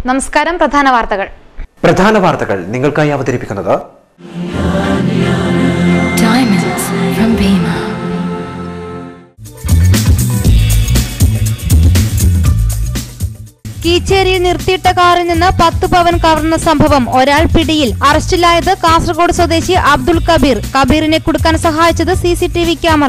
നമസ്കാരം പ്രധാന വാർത്തകൾ പ്രധാന വാർത്തകൾ നിങ്ങൾക്കായി അവതരിപ്പിക്കുന്നത് Diamonds from Bima. കീച്ചേരിയിൽ നിർത്തിയിട്ട കാറിൽ നിന്ന് പത്ത് പവൻ കവർന്ന സംഭവം ഒരാൾ പിടിയിൽ അറസ്റ്റിലായത് കാസർഗോഡ് സ്വദേശി അബ്ദുൾ കബീർ കബീറിനെ കുടുക്കാൻ സഹായിച്ചത് C C T V camera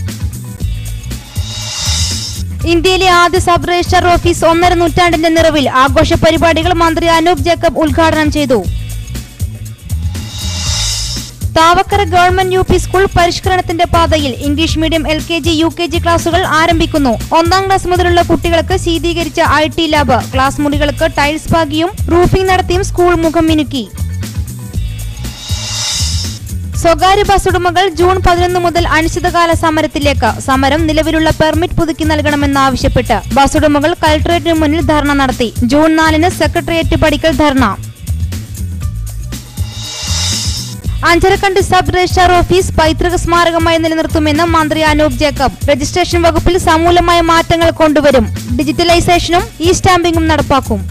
ഇന്ത്യയിലെ ആദ്യ സബ് രജിസ്ട്രാർ ഓഫീസ് ഒന്നര നൂറ്റാണ്ടിന്റെ നിറവിൽ ആഘോഷ പരിപാടികൾ മന്ത്രി അനൂപ് ജേക്കബ് ഉദ്ഘാടനം ചെയ്തു Thavakkara government U P school പരിഷ്കരണത്തിന്റെ പാതയിൽ English medium L K G U K G ക്ലാസുകൾ ആരംഭിക്കുന്നു ഒന്നാം ക്ലാസ് മുതലുള്ള കുട്ടികൾക്ക് ശീതീകരിച്ച ഐ ടി ലാബ് ക്ലാസ് മുറികൾക്ക് ടൈൽസ് പാകിയും റൂഫിംഗ് നടത്തിയും സ്കൂൾ മുഖം മിനുക്കി സ്വകാര്യ ബസ് ഉടമകൾ ജൂൺ പതിനൊന്ന് മുതൽ അനിശ്ചിതകാല സമരത്തിലേക്ക് സമരം നിലവിലുള്ള പെർമിറ്റ് പുതുക്കി നൽകണമെന്നാവശ്യപ്പെട്ട് ബസ് ഉടമകൾ കലക്ടറേറ്റിന് മുന്നിൽ ധർണ നടത്തി ജൂൺ നാലിന് സെക്രട്ടേറിയറ്റ് പടിക്കൽ dharna Anjarakandy sub registrar office പൈതൃക സ്മാരകമായി നിലനിർത്തുമെന്ന് മന്ത്രി അനൂപ് ജേക്കബ് രജിസ്ട്രേഷൻ വകുപ്പിൽ സമൂലമായ മാറ്റങ്ങൾ കൊണ്ടുവരും ഡിജിറ്റലൈസേഷനും ഇ സ്റ്റാമ്പിംഗും നടപ്പാക്കും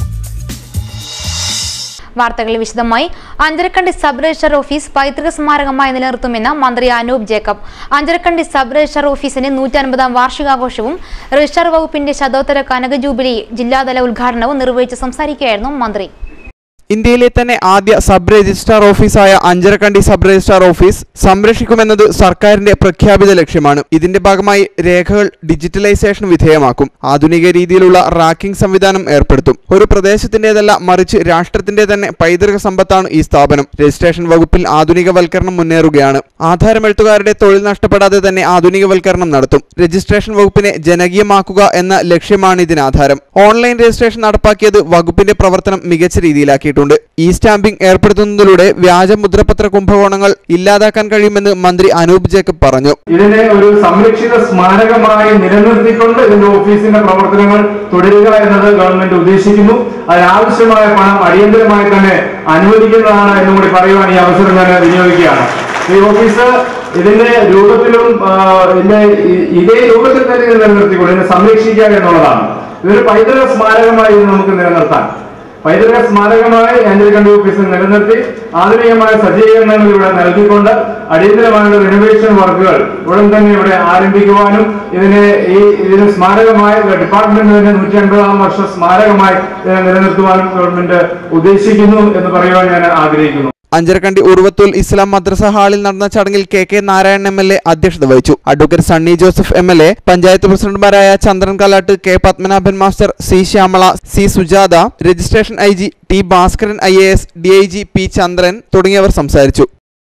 വാർത്തകൾ വിശദമായി അഞ്ചരക്കണ്ടി സബ് രജിസ്ട്രാർ ഓഫീസ് പൈതൃക സ്മാരകമായി നിലനിർത്തുമെന്ന് മന്ത്രി അനൂപ് ജേക്കബ് അഞ്ചരക്കണ്ടി സബ് രജിസ്ട്രാർ ഓഫീസിന്റെ നൂറ്റൻപതാം വാർഷികാഘോഷവും രജിസ്ട്രാർ വകുപ്പിന്റെ ശതോത്തര കനക ജൂബിലി ജില്ലാതല ഉദ്ഘാടനവും നിർവഹിച്ച് സംസാരിക്കുകയായിരുന്നു മന്ത്രി ഇന്ത്യയിലെ തന്നെ ആദ്യ സബ് രജിസ്ട്രാർ ഓഫീസായ അഞ്ചരക്കണ്ടി സബ് രജിസ്ട്രാർ ഓഫീസ് സംരക്ഷിക്കുമെന്നത് സർക്കാരിന്റെ പ്രഖ്യാപിത ലക്ഷ്യമാണ് ഇതിന്റെ ഭാഗമായി രേഖകൾ ഡിജിറ്റലൈസേഷൻ വിധേയമാക്കും ആധുനിക രീതിയിലുള്ള റാക്കിംഗ് സംവിധാനം ഏർപ്പെടുത്തും ഒരു പ്രദേശത്തിന്റേതല്ല മറിച്ച് രാഷ്ട്രത്തിന്റെ തന്നെ പൈതൃക സമ്പത്താണ് ഈ സ്ഥാപനം രജിസ്ട്രേഷൻ വകുപ്പിൽ ആധുനികവൽക്കരണം മുന്നേറുകയാണ് ആധാരമെഴുത്തുകാരുടെ തൊഴിൽ നഷ്ടപ്പെടാതെ തന്നെ ആധുനികവൽക്കരണം നടത്തും രജിസ്ട്രേഷൻ വകുപ്പിനെ ജനകീയമാക്കുക എന്ന ലക്ഷ്യമാണ് ഇതിനാധാരം ഓൺലൈൻ രജിസ്ട്രേഷൻ നടപ്പാക്കിയത് വകുപ്പിന്റെ പ്രവർത്തനം മികച്ച രീതിയിലാക്കിയിട്ടുണ്ട് ഈ സ്റ്റാമ്പിംഗ് ഏർപ്പെടുത്തുന്നതിലൂടെ വ്യാജ മുദ്രപത്ര കുംഭകോണങ്ങൾ ഇല്ലാതാക്കാൻ കഴിയുമെന്ന് മന്ത്രി അനൂപ് ജേക്കബ് പറഞ്ഞു ഇതിനെ ഒരു സംരക്ഷിത സ്മാരകമായി നിലനിർത്തിക്കൊണ്ട് ഇതിന്റെ ഓഫീസിന്റെ പ്രവർത്തനങ്ങൾ തുടരുക എന്നത് ഗവൺമെന്റ് ഉദ്ദേശിക്കുന്നു അതിനാവശ്യമായ പണം അടിയന്തരമായി തന്നെ അനുവദിക്കുന്നതാണ് എന്നും കൂടി പറയുവാൻ ഈ അവസരം ഞാൻ വിനിയോഗിക്കുകയാണ് ഈ ഓഫീസ് ഇതിന്റെ രൂപത്തിലും ആ, ഇതിന്റെ ഇ- ഇതേ രൂപത്തിൽ തന്നെ ഇത് നിലനിർത്തിക്കൊണ്ട് ഇതിനെ സംരക്ഷിക്കുക എന്നുള്ളതാണ് ഇതൊരു പൈതൃക സ്മാരകമായി ഇത് നമുക്ക് നിലനിർത്താൻ പൈതൃക സ്മാരകമായി അഞ്ചരക്കണ്ടി ഓഫീസ് നിലനിർത്തി ആധുനികമായ സജ്ജീകരണങ്ങൾ ഇവിടെ നൽകിക്കൊണ്ട് അടിയന്തരമായ റിനോവേഷൻ വർക്കുകൾ ഉടൻ തന്നെ ഇവിടെ ആരംഭിക്കുവാനും ഇതിനെ ഈ ഇതിന് സ്മാരകമായി ഡിപ്പാർട്ട്മെന്റ് തന്നെ നൂറ്റി അൻപതാം വർഷ സ്മാരകമായി ഇതിനെ നിലനിർത്തുവാനും ഗവൺമെന്റ് ഉദ്ദേശിക്കുന്നു എന്ന് പറയുവാൻ ഞാൻ ആഗ്രഹിക്കുന്നു അഞ്ചരക്കണ്ടി ഉറുവത്തൂൽ ഇസ്ലാം മദ്രസ ഹാളിൽ നടന്ന ചടങ്ങിൽ K K Narayanan M L A അധ്യക്ഷത വഹിച്ചു advocate Sunny Joseph M L A panchayat പ്രസിഡന്റുമാരായ Chandran Kallatt K Padmanabhan master C Shyamala C Sujatha registration I G T Bhaskaran I A S D I G P Chandran തുടങ്ങിയവർ സംസാരിച്ചു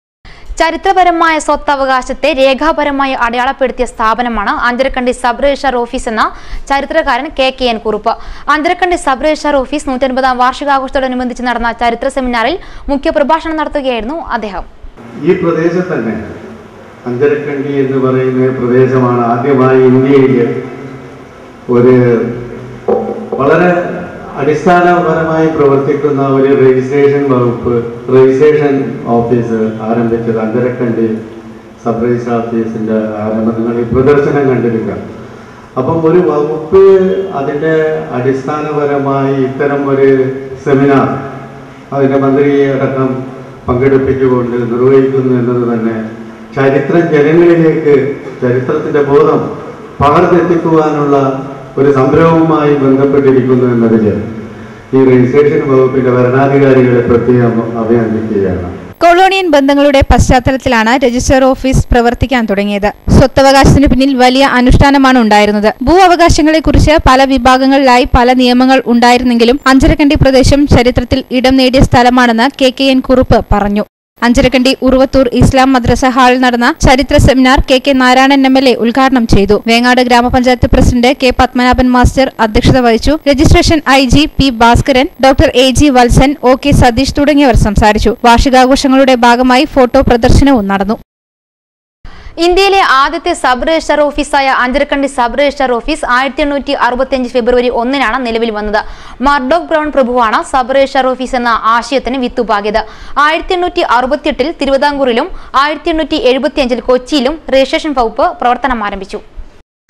ചരിത്രപരമായ സ്വത്തവകാശത്തെ രേഖാപരമായി അടയാളപ്പെടുത്തിയ സ്ഥാപനമാണ് അഞ്ചരക്കണ്ടി സബ് രജിസ്ട്രാർ ഓഫീസ് എന്ന ചരിത്രകാരൻ K K N Kurup Anjarakandy sub registrar office നൂറ്റൻപതാം വാർഷികാഘോഷത്തോടനുബന്ധിച്ച് നടന്ന ചരിത്ര സെമിനാറിൽ മുഖ്യപ്രഭാഷണം നടത്തുകയായിരുന്നു അദ്ദേഹം ഈ പ്രദേശത്ത് തന്നെ അഞ്ചരക്കണ്ടി എന്ന് പറയുന്ന പ്രദേശമാണ് ആദ്യമായി ഇന്ത്യയിൽ ഒരു വളരെ അടിസ്ഥാനപരമായി പ്രവർത്തിക്കുന്ന ഒരു രജിസ്ട്രേഷൻ വകുപ്പ് രജിസ്ട്രേഷൻ ഓഫീസ് ആരംഭിച്ചത് അഞ്ചരക്കണ്ടി സബ് രജിസ്ട്രാർ ഓഫീസിന്റെ ആരംഭം നിങ്ങൾ ഈ പ്രദർശനം കണ്ടിരിക്കുക അപ്പം ഒരു വകുപ്പ് അതിൻ്റെ അടിസ്ഥാനപരമായി ഇത്തരം ഒരു സെമിനാർ അതിൻ്റെ മന്ത്രിയെ അടക്കം പങ്കെടുപ്പിച്ചുകൊണ്ട് നിർവഹിക്കുന്നു എന്നത് തന്നെ ചരിത്രം ജനങ്ങളിലേക്ക് ചരിത്രത്തിന്റെ ബോധം പകർന്നെത്തിക്കുവാനുള്ള ഒരു സംരംഭവുമായി ബന്ധപ്പെട്ടിരിക്കുന്നു എന്നതിൽ ഈ രജിസ്ട്രേഷൻ വകുപ്പിന്റെ ഭരണാധികാരികളെ പ്രത്യേകം അഭിനന്ദിക്കുകയാണ് കൊളോണിയൻ ബന്ധങ്ങളുടെ പശ്ചാത്തലത്തിലാണ് രജിസ്റ്റർ ഓഫീസ് പ്രവർത്തിക്കാൻ തുടങ്ങിയത് സ്വത്തവകാശത്തിന് പിന്നിൽ വലിയ അനുഷ്ഠാനമാണ് ഉണ്ടായിരുന്നത് ഭൂ അവകാശങ്ങളെക്കുറിച്ച് പല വിഭാഗങ്ങളിലായി പല നിയമങ്ങൾ ഉണ്ടായിരുന്നെങ്കിലും അഞ്ചരക്കണ്ടി പ്രദേശം ചരിത്രത്തിൽ ഇടം നേടിയ സ്ഥലമാണെന്ന് കെ കെ എൻ കുറുപ്പ് പറഞ്ഞു അഞ്ചരക്കണ്ടി ഉറുവത്തൂർ ഇസ്ലാം മദ്രസ ഹാളിൽ നടന്ന ചരിത്ര seminar K K Narayanan M L A ഉദ്ഘാടനം ചെയ്തു വേങ്ങാട് ഗ്രാമപഞ്ചായത്ത് പ്രസിഡന്റ് കെ പത്മനാഭൻ മാസ്റ്റർ അധ്യക്ഷത വഹിച്ചു registration I G P Bhaskaran doctor A G Valsan O K Satheesh തുടങ്ങിയവർ സംസാരിച്ചു വാർഷികാഘോഷങ്ങളുടെ ഭാഗമായി ഫോട്ടോ പ്രദർശനവും നടന്നു ഇന്ത്യയിലെ ആദ്യത്തെ സബ് രജിസ്ട്രാർ ഓഫീസായ അഞ്ചരക്കണ്ടി സബ് രജിസ്ട്രാർ ഓഫീസ് ആയിരത്തി എണ്ണൂറ്റി അറുപത്തിയഞ്ച് ഫെബ്രുവരി ഒന്നിനാണ് നിലവിൽ വന്നത് മർഡോക് ബ്രൗൺ പ്രഭുവാണ് സബ് രജിസ്ട്രാർ ഓഫീസ് എന്ന ആശയത്തിന് വിത്തുപാകിയത് ആയിരത്തി എണ്ണൂറ്റി അറുപത്തിയെട്ടിൽ തിരുവിതാംകൂറിലും ആയിരത്തി എണ്ണൂറ്റി എഴുപത്തിയഞ്ചിൽ കൊച്ചിയിലും രജിസ്ട്രേഷൻ വകുപ്പ് പ്രവർത്തനം ആരംഭിച്ചു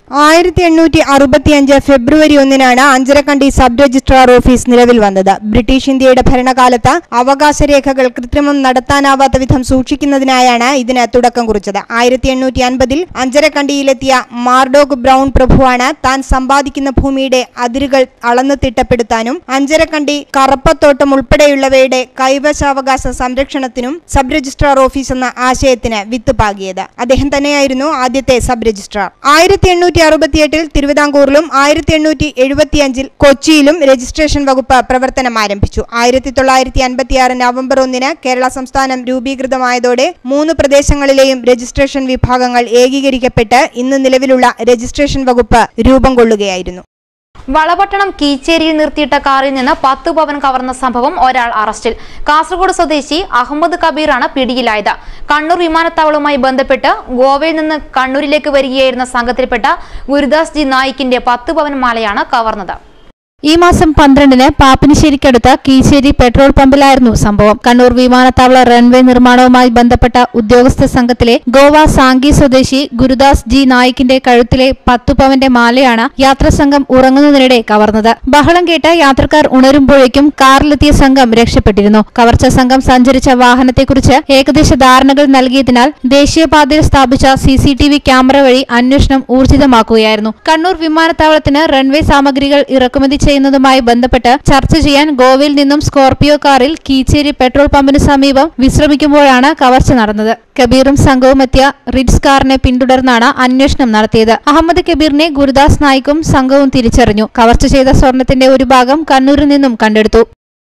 ആയിരത്തി എണ്ണൂറ്റി അറുപത്തിയഞ്ച് ഫെബ്രുവരി ഒന്നിനാണ് അഞ്ചരക്കണ്ടി സബ് രജിസ്ട്രാർ ഓഫീസ് നിലവിൽ വന്നത് ബ്രിട്ടീഷ് ഇന്ത്യയുടെ ഭരണകാലത്ത് അവകാശരേഖകൾ കൃത്രിമം നടത്താനാവാത്ത വിധം സൂക്ഷിക്കുന്നതിനായാണ് ഇതിന് തുടക്കം കുറിച്ചത് ആയിരത്തി എണ്ണൂറ്റി അൻപതിൽ അഞ്ചരക്കണ്ടിയിലെത്തിയ മാർഡോഗ് ബ്രൗൺ പ്രഭുവാണ് താൻ സമ്പാദിക്കുന്ന ഭൂമിയുടെ അതിരുകൾ അളന്നു തിട്ടപ്പെടുത്താനും അഞ്ചരക്കണ്ടി കറപ്പത്തോട്ടം ഉൾപ്പെടെയുള്ളവയുടെ കൈവശാവകാശ സംരക്ഷണത്തിനും സബ് രജിസ്ട്രാർ ഓഫീസ് എന്ന ആശയത്തിന് വിത്ത് പാകിയത് അദ്ദേഹം തന്നെയായിരുന്നു ആദ്യത്തെ സബ് രജിസ്ട്രാർ ആയിരത്തി എണ്ണൂറ്റി അറുപത്തിയെട്ടിൽ തിരുവിതാംകൂറിലും ആയിരത്തി എണ്ണൂറ്റി എഴുപത്തിയഞ്ചിൽ കൊച്ചിയിലും രജിസ്ട്രേഷൻ വകുപ്പ് പ്രവർത്തനം ആരംഭിച്ചു ആയിരത്തി തൊള്ളായിരത്തി അൻപത്തിയാറ് നവംബർ ഒന്നിന് കേരള സംസ്ഥാനം രൂപീകൃതമായതോടെ മൂന്ന് പ്രദേശങ്ങളിലെയും രജിസ്ട്രേഷൻ വിഭാഗങ്ങൾ ഏകീകരിക്കപ്പെട്ട് ഇന്ന് നിലവിലുള്ള രജിസ്ട്രേഷൻ വകുപ്പ് രൂപം കൊള്ളുകയായിരുന്നു വളപട്ടണം കീച്ചേരിയിൽ നിർത്തിയിട്ട കാറിൽ നിന്ന് പത്ത് പവൻ കവർന്ന സംഭവം ഒരാൾ അറസ്റ്റിൽ കാസർഗോഡ് സ്വദേശി അഹമ്മദ് കബീറാണ് പിടിയിലായത് കണ്ണൂർ വിമാനത്താവളവുമായി ബന്ധപ്പെട്ട് ഗോവയിൽ നിന്ന് കണ്ണൂരിലേക്ക് വരികയായിരുന്ന സംഘത്തിൽപ്പെട്ട ഗുരുദാസ് ജി നായിക്കിന്റെ പത്ത് പവൻ മാലയാണ് കവർന്നത് ഈ മാസം പന്ത്രണ്ടിന് പാപ്പിനിശ്ശേരിക്കടുത്ത കീച്ചേരി പെട്രോൾ പമ്പിലായിരുന്നു സംഭവം കണ്ണൂർ വിമാനത്താവള റൺവേ നിർമ്മാണവുമായി ബന്ധപ്പെട്ട ഉദ്യോഗസ്ഥ സംഘത്തിലെ ഗോവ സാങ്കി സ്വദേശി ഗുരുദാസ് ജി നായിക്കിന്റെ കഴുത്തിലെ പത്തു പവന്റെ മാലയാണ് യാത്രാസംഘം ഉറങ്ങുന്നതിനിടെ കവർന്നത് ബഹളം കേട്ട് യാത്രക്കാർ ഉണരുമ്പോഴേക്കും കാറിലെത്തിയ സംഘം രക്ഷപ്പെട്ടിരുന്നു കവർച്ച സംഘം സഞ്ചരിച്ച വാഹനത്തെക്കുറിച്ച് ഏകദേശ ധാരണകൾ നൽകിയതിനാൽ ദേശീയപാതയിൽ സ്ഥാപിച്ച C C T V camera വഴി അന്വേഷണം ഊർജിതമാക്കുകയായിരുന്നു കണ്ണൂർ വിമാനത്താവളത്തിന് റൺവേ സാമഗ്രികൾ ഇറക്കുമതി ചെയ്യുന്നതുമായി ബന്ധപ്പെട്ട് ചർച്ച ചെയ്യാൻ ഗോവയിൽ നിന്നും സ്കോർപിയോ കാറിൽ കീച്ചേരി പെട്രോൾ പമ്പിന് സമീപം വിശ്രമിക്കുമ്പോഴാണ് കവർച്ച നടന്നത് കബീറും സംഘവും എത്തിയ റിഡ്സ് കാറിനെ പിന്തുടർന്നാണ് അന്വേഷണം നടത്തിയത് അഹമ്മദ് കബീറിനെ ഗുരുദാസ് നായിക്കും സംഘവും തിരിച്ചറിഞ്ഞു കവർച്ച ചെയ്ത സ്വർണത്തിന്റെ ഒരു ഭാഗം കണ്ണൂരിൽ നിന്നും കണ്ടെടുത്തു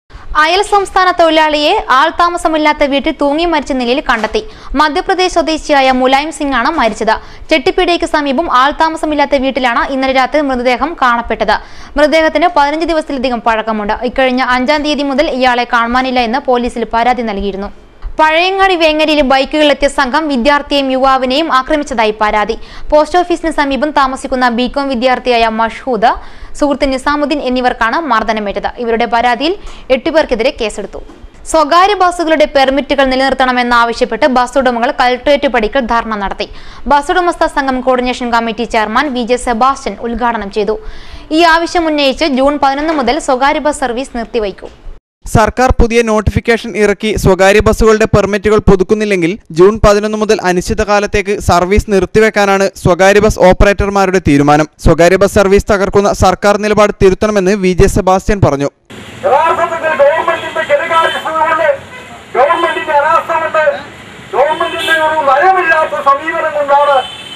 അയൽ സംസ്ഥാന തൊഴിലാളിയെ ആൾതാമസമില്ലാത്ത വീട്ടിൽ തൂങ്ങി മരിച്ച നിലയിൽ കണ്ടെത്തി മധ്യപ്രദേശ് സ്വദേശിയായ മുലായം സിംഗ് ആണ് മരിച്ചത് ചെട്ടിപ്പീടിയയ്ക്ക് സമീപം ആൾതാമസമില്ലാത്ത വീട്ടിലാണ് ഇന്നലെ രാത്രി മൃതദേഹം കാണപ്പെട്ടത് മൃതദേഹത്തിന് പതിനഞ്ച് ദിവസത്തിലധികം പഴക്കമുണ്ട് ഇക്കഴിഞ്ഞ അഞ്ചാം തീയതി മുതൽ ഇയാളെ കാണുവാനില്ല എന്ന് പോലീസിൽ പരാതി നൽകിയിരുന്നു പഴയങ്ങാടി വേങ്ങരയിൽ ബൈക്കുകളിലെത്തിയ സംഘം വിദ്യാർത്ഥിയെയും യുവാവിനെയും ആക്രമിച്ചതായി പരാതി പോസ്റ്റ് ഓഫീസിന് സമീപം താമസിക്കുന്ന ബികോം വിദ്യാർത്ഥിയായ മഷൂദ് സുഹൃത്ത് നിസാമുദ്ദീൻ എന്നിവർക്കാണ് മർദ്ദനമേറ്റത് ഇവരുടെ പരാതിയിൽ എട്ടുപേർക്കെതിരെ കേസെടുത്തു സ്വകാര്യ ബസ്സുകളുടെ പെർമിറ്റുകൾ നിലനിർത്തണമെന്നാവശ്യപ്പെട്ട് ബസ് ഉടമകൾ കലക്ട്രേറ്റ് പടിക്കൽ ധർണ നടത്തി ബസ് ഉടമസ്ഥ സംഘം coordination committee chairman V J Sebastian ഉദ്ഘാടനം ചെയ്തു ഈ ആവശ്യം ഉന്നയിച്ച് ജൂൺ പതിനൊന്ന് മുതൽ സ്വകാര്യ ബസ് സർവീസ് നിർത്തിവയ്ക്കും സർക്കാർ പുതിയ നോട്ടിഫിക്കേഷൻ ഇറക്കി സ്വകാര്യ ബസ്സുകളുടെ പെർമിറ്റുകൾ പുതുക്കുന്നില്ലെങ്കിൽ ജൂൺ പതിനൊന്ന് മുതൽ അനിശ്ചിതകാലത്തേക്ക് സർവീസ് നിർത്തിവെക്കാനാണ് സ്വകാര്യ ബസ് ഓപ്പറേറ്റർമാരുടെ തീരുമാനം സ്വകാര്യ ബസ് സർവീസ് തകർക്കുന്ന സർക്കാർ നിലപാട് തിരുത്തണമെന്ന് വി ജെ സെബാസ്റ്റ്യൻ പറഞ്ഞു യഥാർത്ഥത്തിൽ ഗവൺമെന്റിന്റെ കെടുകാര്യസ്ഥതകൊണ്ട് ഗവൺമെന്റിന്റെ അനാസ്ഥമുണ്ട് ഗവൺമെന്റിന്റെ ഒരു നയമില്ലാത്ത സമീപനം കൊണ്ടാണ്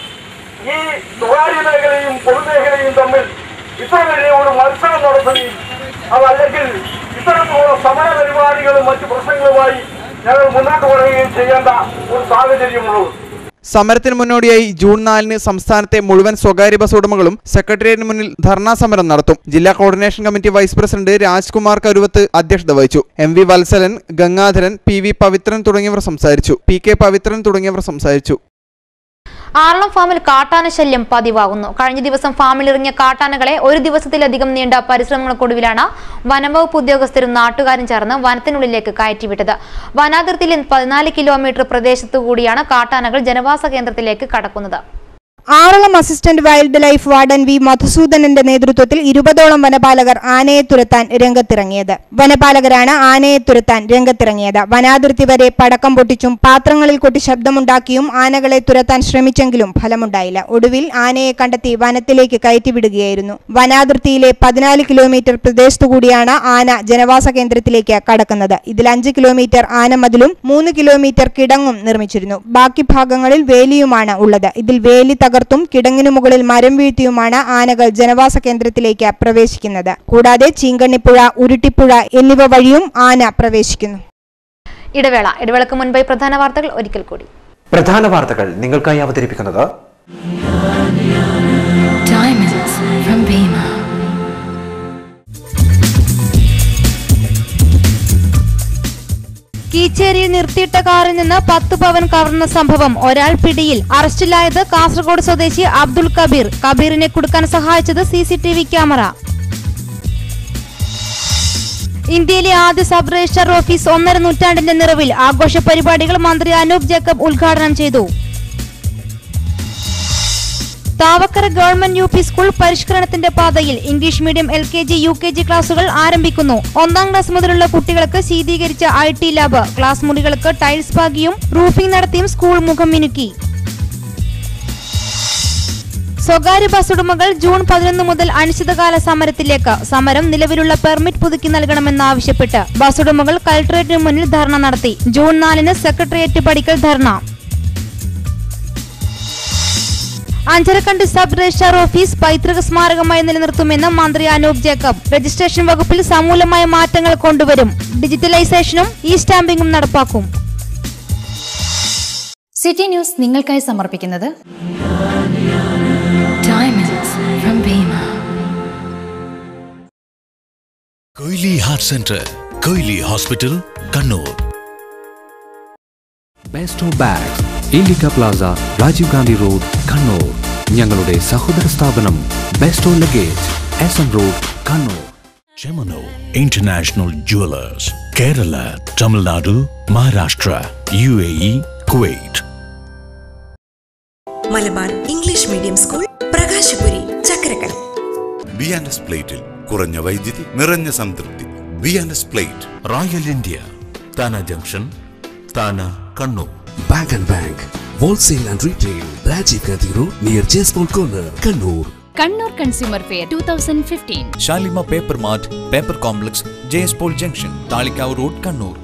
ഈ സ്വകാര്യ മേഖലയും പൊതുമേഖലയും തമ്മിൽ ഇത്ര വലിയ ഒരു മത്സരം നടത്തുകയും അതല്ലെങ്കിൽ ഇത്തരത്തിലുള്ള സമര പരിപാടികളും മറ്റു പ്രശ്നങ്ങളുമായി ഞങ്ങൾ മുന്നോട്ട് പോവുകയും ചെയ്യേണ്ട ഒരു സാഹചര്യമുള്ളത് സമരത്തിന് മുന്നോടിയായി ജൂൺ നാലിന് സംസ്ഥാനത്തെ മുഴുവൻ സ്വകാര്യ ബസ് ഉടമകളും സെക്രട്ടേറിയറ്റിന് മുന്നിൽ ധർണാ സമരം നടത്തും ജില്ലാ coordination committee vice president Rajkumar Karuvath അധ്യക്ഷത വഹിച്ചു M V Valsalan Gangadharan P V Pavithran തുടങ്ങിയവർ സംസാരിച്ചു പി കെ പവിത്രൻ തുടങ്ങിയവർ സംസാരിച്ചു ആറളം ഫാമിൽ കാട്ടാന ശല്യം പതിവാകുന്നു കഴിഞ്ഞ ദിവസം ഫാമിൽ ഇറങ്ങിയ കാട്ടാനകളെ ഒരു ദിവസത്തിലധികം നീണ്ട പരിശ്രമങ്ങൾക്കൊടുവിലാണ് വനംവകുപ്പ് ഉദ്യോഗസ്ഥരും നാട്ടുകാരും ചേർന്ന് വനത്തിനുള്ളിലേക്ക് കയറ്റിവിട്ടത് വനാതിർത്തിയിലെ പതിനാല് കിലോമീറ്റർ പ്രദേശത്തു കൂടിയാണ് കാട്ടാനകൾ ജനവാസ കേന്ദ്രത്തിലേക്ക് കടക്കുന്നത് Aralam assistant wildlife warden V മധുസൂദനന്റെ നേതൃത്വത്തിൽ ഇരുപതോളം വനപാലകർ ആനയെ തുരത്താൻ രംഗത്തിറങ്ങിയത് വനപാലകരാണ് ആനയെ തുരത്താൻ രംഗത്തിറങ്ങിയത് വനാതിർത്തി വരെ പടക്കം പൊട്ടിച്ചും പാത്രങ്ങളിൽ കൊട്ടി ശബ്ദമുണ്ടാക്കിയും ആനകളെ തുരത്താൻ ശ്രമിച്ചെങ്കിലും ഫലമുണ്ടായില്ല ഒടുവിൽ ആനയെ കണ്ടെത്തി വനത്തിലേക്ക് കയറ്റിവിടുകയായിരുന്നു വനാതിർത്തിയിലെ പതിനാല് കിലോമീറ്റർ പ്രദേശത്തുകൂടിയാണ് ആന ജനവാസ കേന്ദ്രത്തിലേക്ക് കടക്കുന്നത് ഇതിൽ അഞ്ച് കിലോമീറ്റർ ആനമതിലും മൂന്ന് കിലോമീറ്റർ കിടങ്ങും നിർമ്മിച്ചിരുന്നു ബാക്കി ഭാഗങ്ങളിൽ വേലിയുമാണ് ഉള്ളത് ഇതിൽ വേലി തകർത്തും കിടങ്ങിനു മുകളിൽ മരം വീഴ്ത്തിയുമാണ് ആനകൾ ജനവാസ കേന്ദ്രത്തിലേക്ക് പ്രവേശിക്കുന്നത് കൂടാതെ ചീങ്കണ്ണിപ്പുഴ ഉരുട്ടിപ്പുഴ എന്നിവ വഴിയും ആന പ്രവേശിക്കുന്നു ഇടവേള ഇടവേളക്ക് മുൻപായി പ്രധാന വാർത്തകൾ ഒരിക്കൽ കൂടി പ്രധാന വാർത്തകൾ നിങ്ങൾക്കായി അവതരിപ്പിക്കുന്നത് Diamonds from Bima. കീച്ചേരിയിൽ നിർത്തിയിട്ട കാറിൽ നിന്ന് പത്ത് പവൻ കവർന്ന സംഭവം ഒരാൾ പിടിയിൽ അറസ്റ്റിലായത് കാസർഗോഡ് സ്വദേശി അബ്ദുൾ കബീർ കബീറിനെ കുടുക്കാൻ സഹായിച്ചത് C C T V camera ഇന്ത്യയിലെ ആദ്യ സബ് രജിസ്ട്രാർ ഓഫീസ് ഒന്നര നൂറ്റാണ്ടിന്റെ നിറവിൽ ആഘോഷ പരിപാടികൾ മന്ത്രി അനൂപ് ജേക്കബ് ഉദ്ഘാടനം ചെയ്തു Thavakkara government U P school പരിഷ്കരണത്തിന്റെ പാതയിൽ English medium L K G U K G ക്ലാസുകൾ ആരംഭിക്കുന്നു ഒന്നാം ക്ലാസ് മുതലുള്ള കുട്ടികൾക്ക് ശീതീകരിച്ച ഐ ടി ലാബ് ക്ലാസ് മുറികൾക്ക് ടൈൽസ് പാകിയും റൂഫിംഗ് നടത്തിയും സ്കൂൾ മുഖം മിനുക്കി സ്വകാര്യ ബസ് ഉടമകൾ ജൂൺ പതിനൊന്ന് മുതൽ അനിശ്ചിതകാല സമരത്തിലേക്ക് സമരം നിലവിലുള്ള പെർമിറ്റ് പുതുക്കി നൽകണമെന്നാവശ്യപ്പെട്ട് ബസ് ഉടമകൾ കലക്ടറേറ്റിന് മുന്നിൽ ധർണ നടത്തി ജൂൺ നാലിന് സെക്രട്ടേറിയറ്റ് പടിക്കൽ dharna Anjarakandy sub registrar office പൈതൃക സ്മാരകമായി നിലനിർത്തുമെന്ന് മന്ത്രി അനൂപ് ജേക്കബ് രജിസ്ട്രേഷൻ വകുപ്പിൽ സമൂലമായ മാറ്റങ്ങൾ കൊണ്ടുവരും ഡിജിറ്റലൈസേഷനും ഇ സ്റ്റാമ്പിംഗും നടപ്പാക്കും സിറ്റി ന്യൂസ് നിങ്ങൾക്കായി സമർപ്പിക്കുന്നത് Diamonds from Bima. Koyili heart centre Koyili hospital Kannur Besto bags Indica plaza Rajiv Gandhi road Kannur ഞങ്ങളുടെ സഹോദര സ്ഥാപനം Besto luggage S N road Kannur Chemmanur international jewellers Kerala Tamil Nadu Maharashtra U A E Kuwait Malabar English medium school Prakashapuri Chakkarakkal B and S പ്ലേറ്റിൽ കുറഞ്ഞ വൈദ്യുതി നിറഞ്ഞ സംതൃപ്തി B and S plate royal India Thana junction Thana Kannur bank and bank wholesale and retail Rajiv Gandhi road near ജേസ്പോൾ corner Kannur Kannur consumer fair two thousand fifteen ഷാലിമ paper mart paper complex J S Paul junction Thalikkavu road Kannur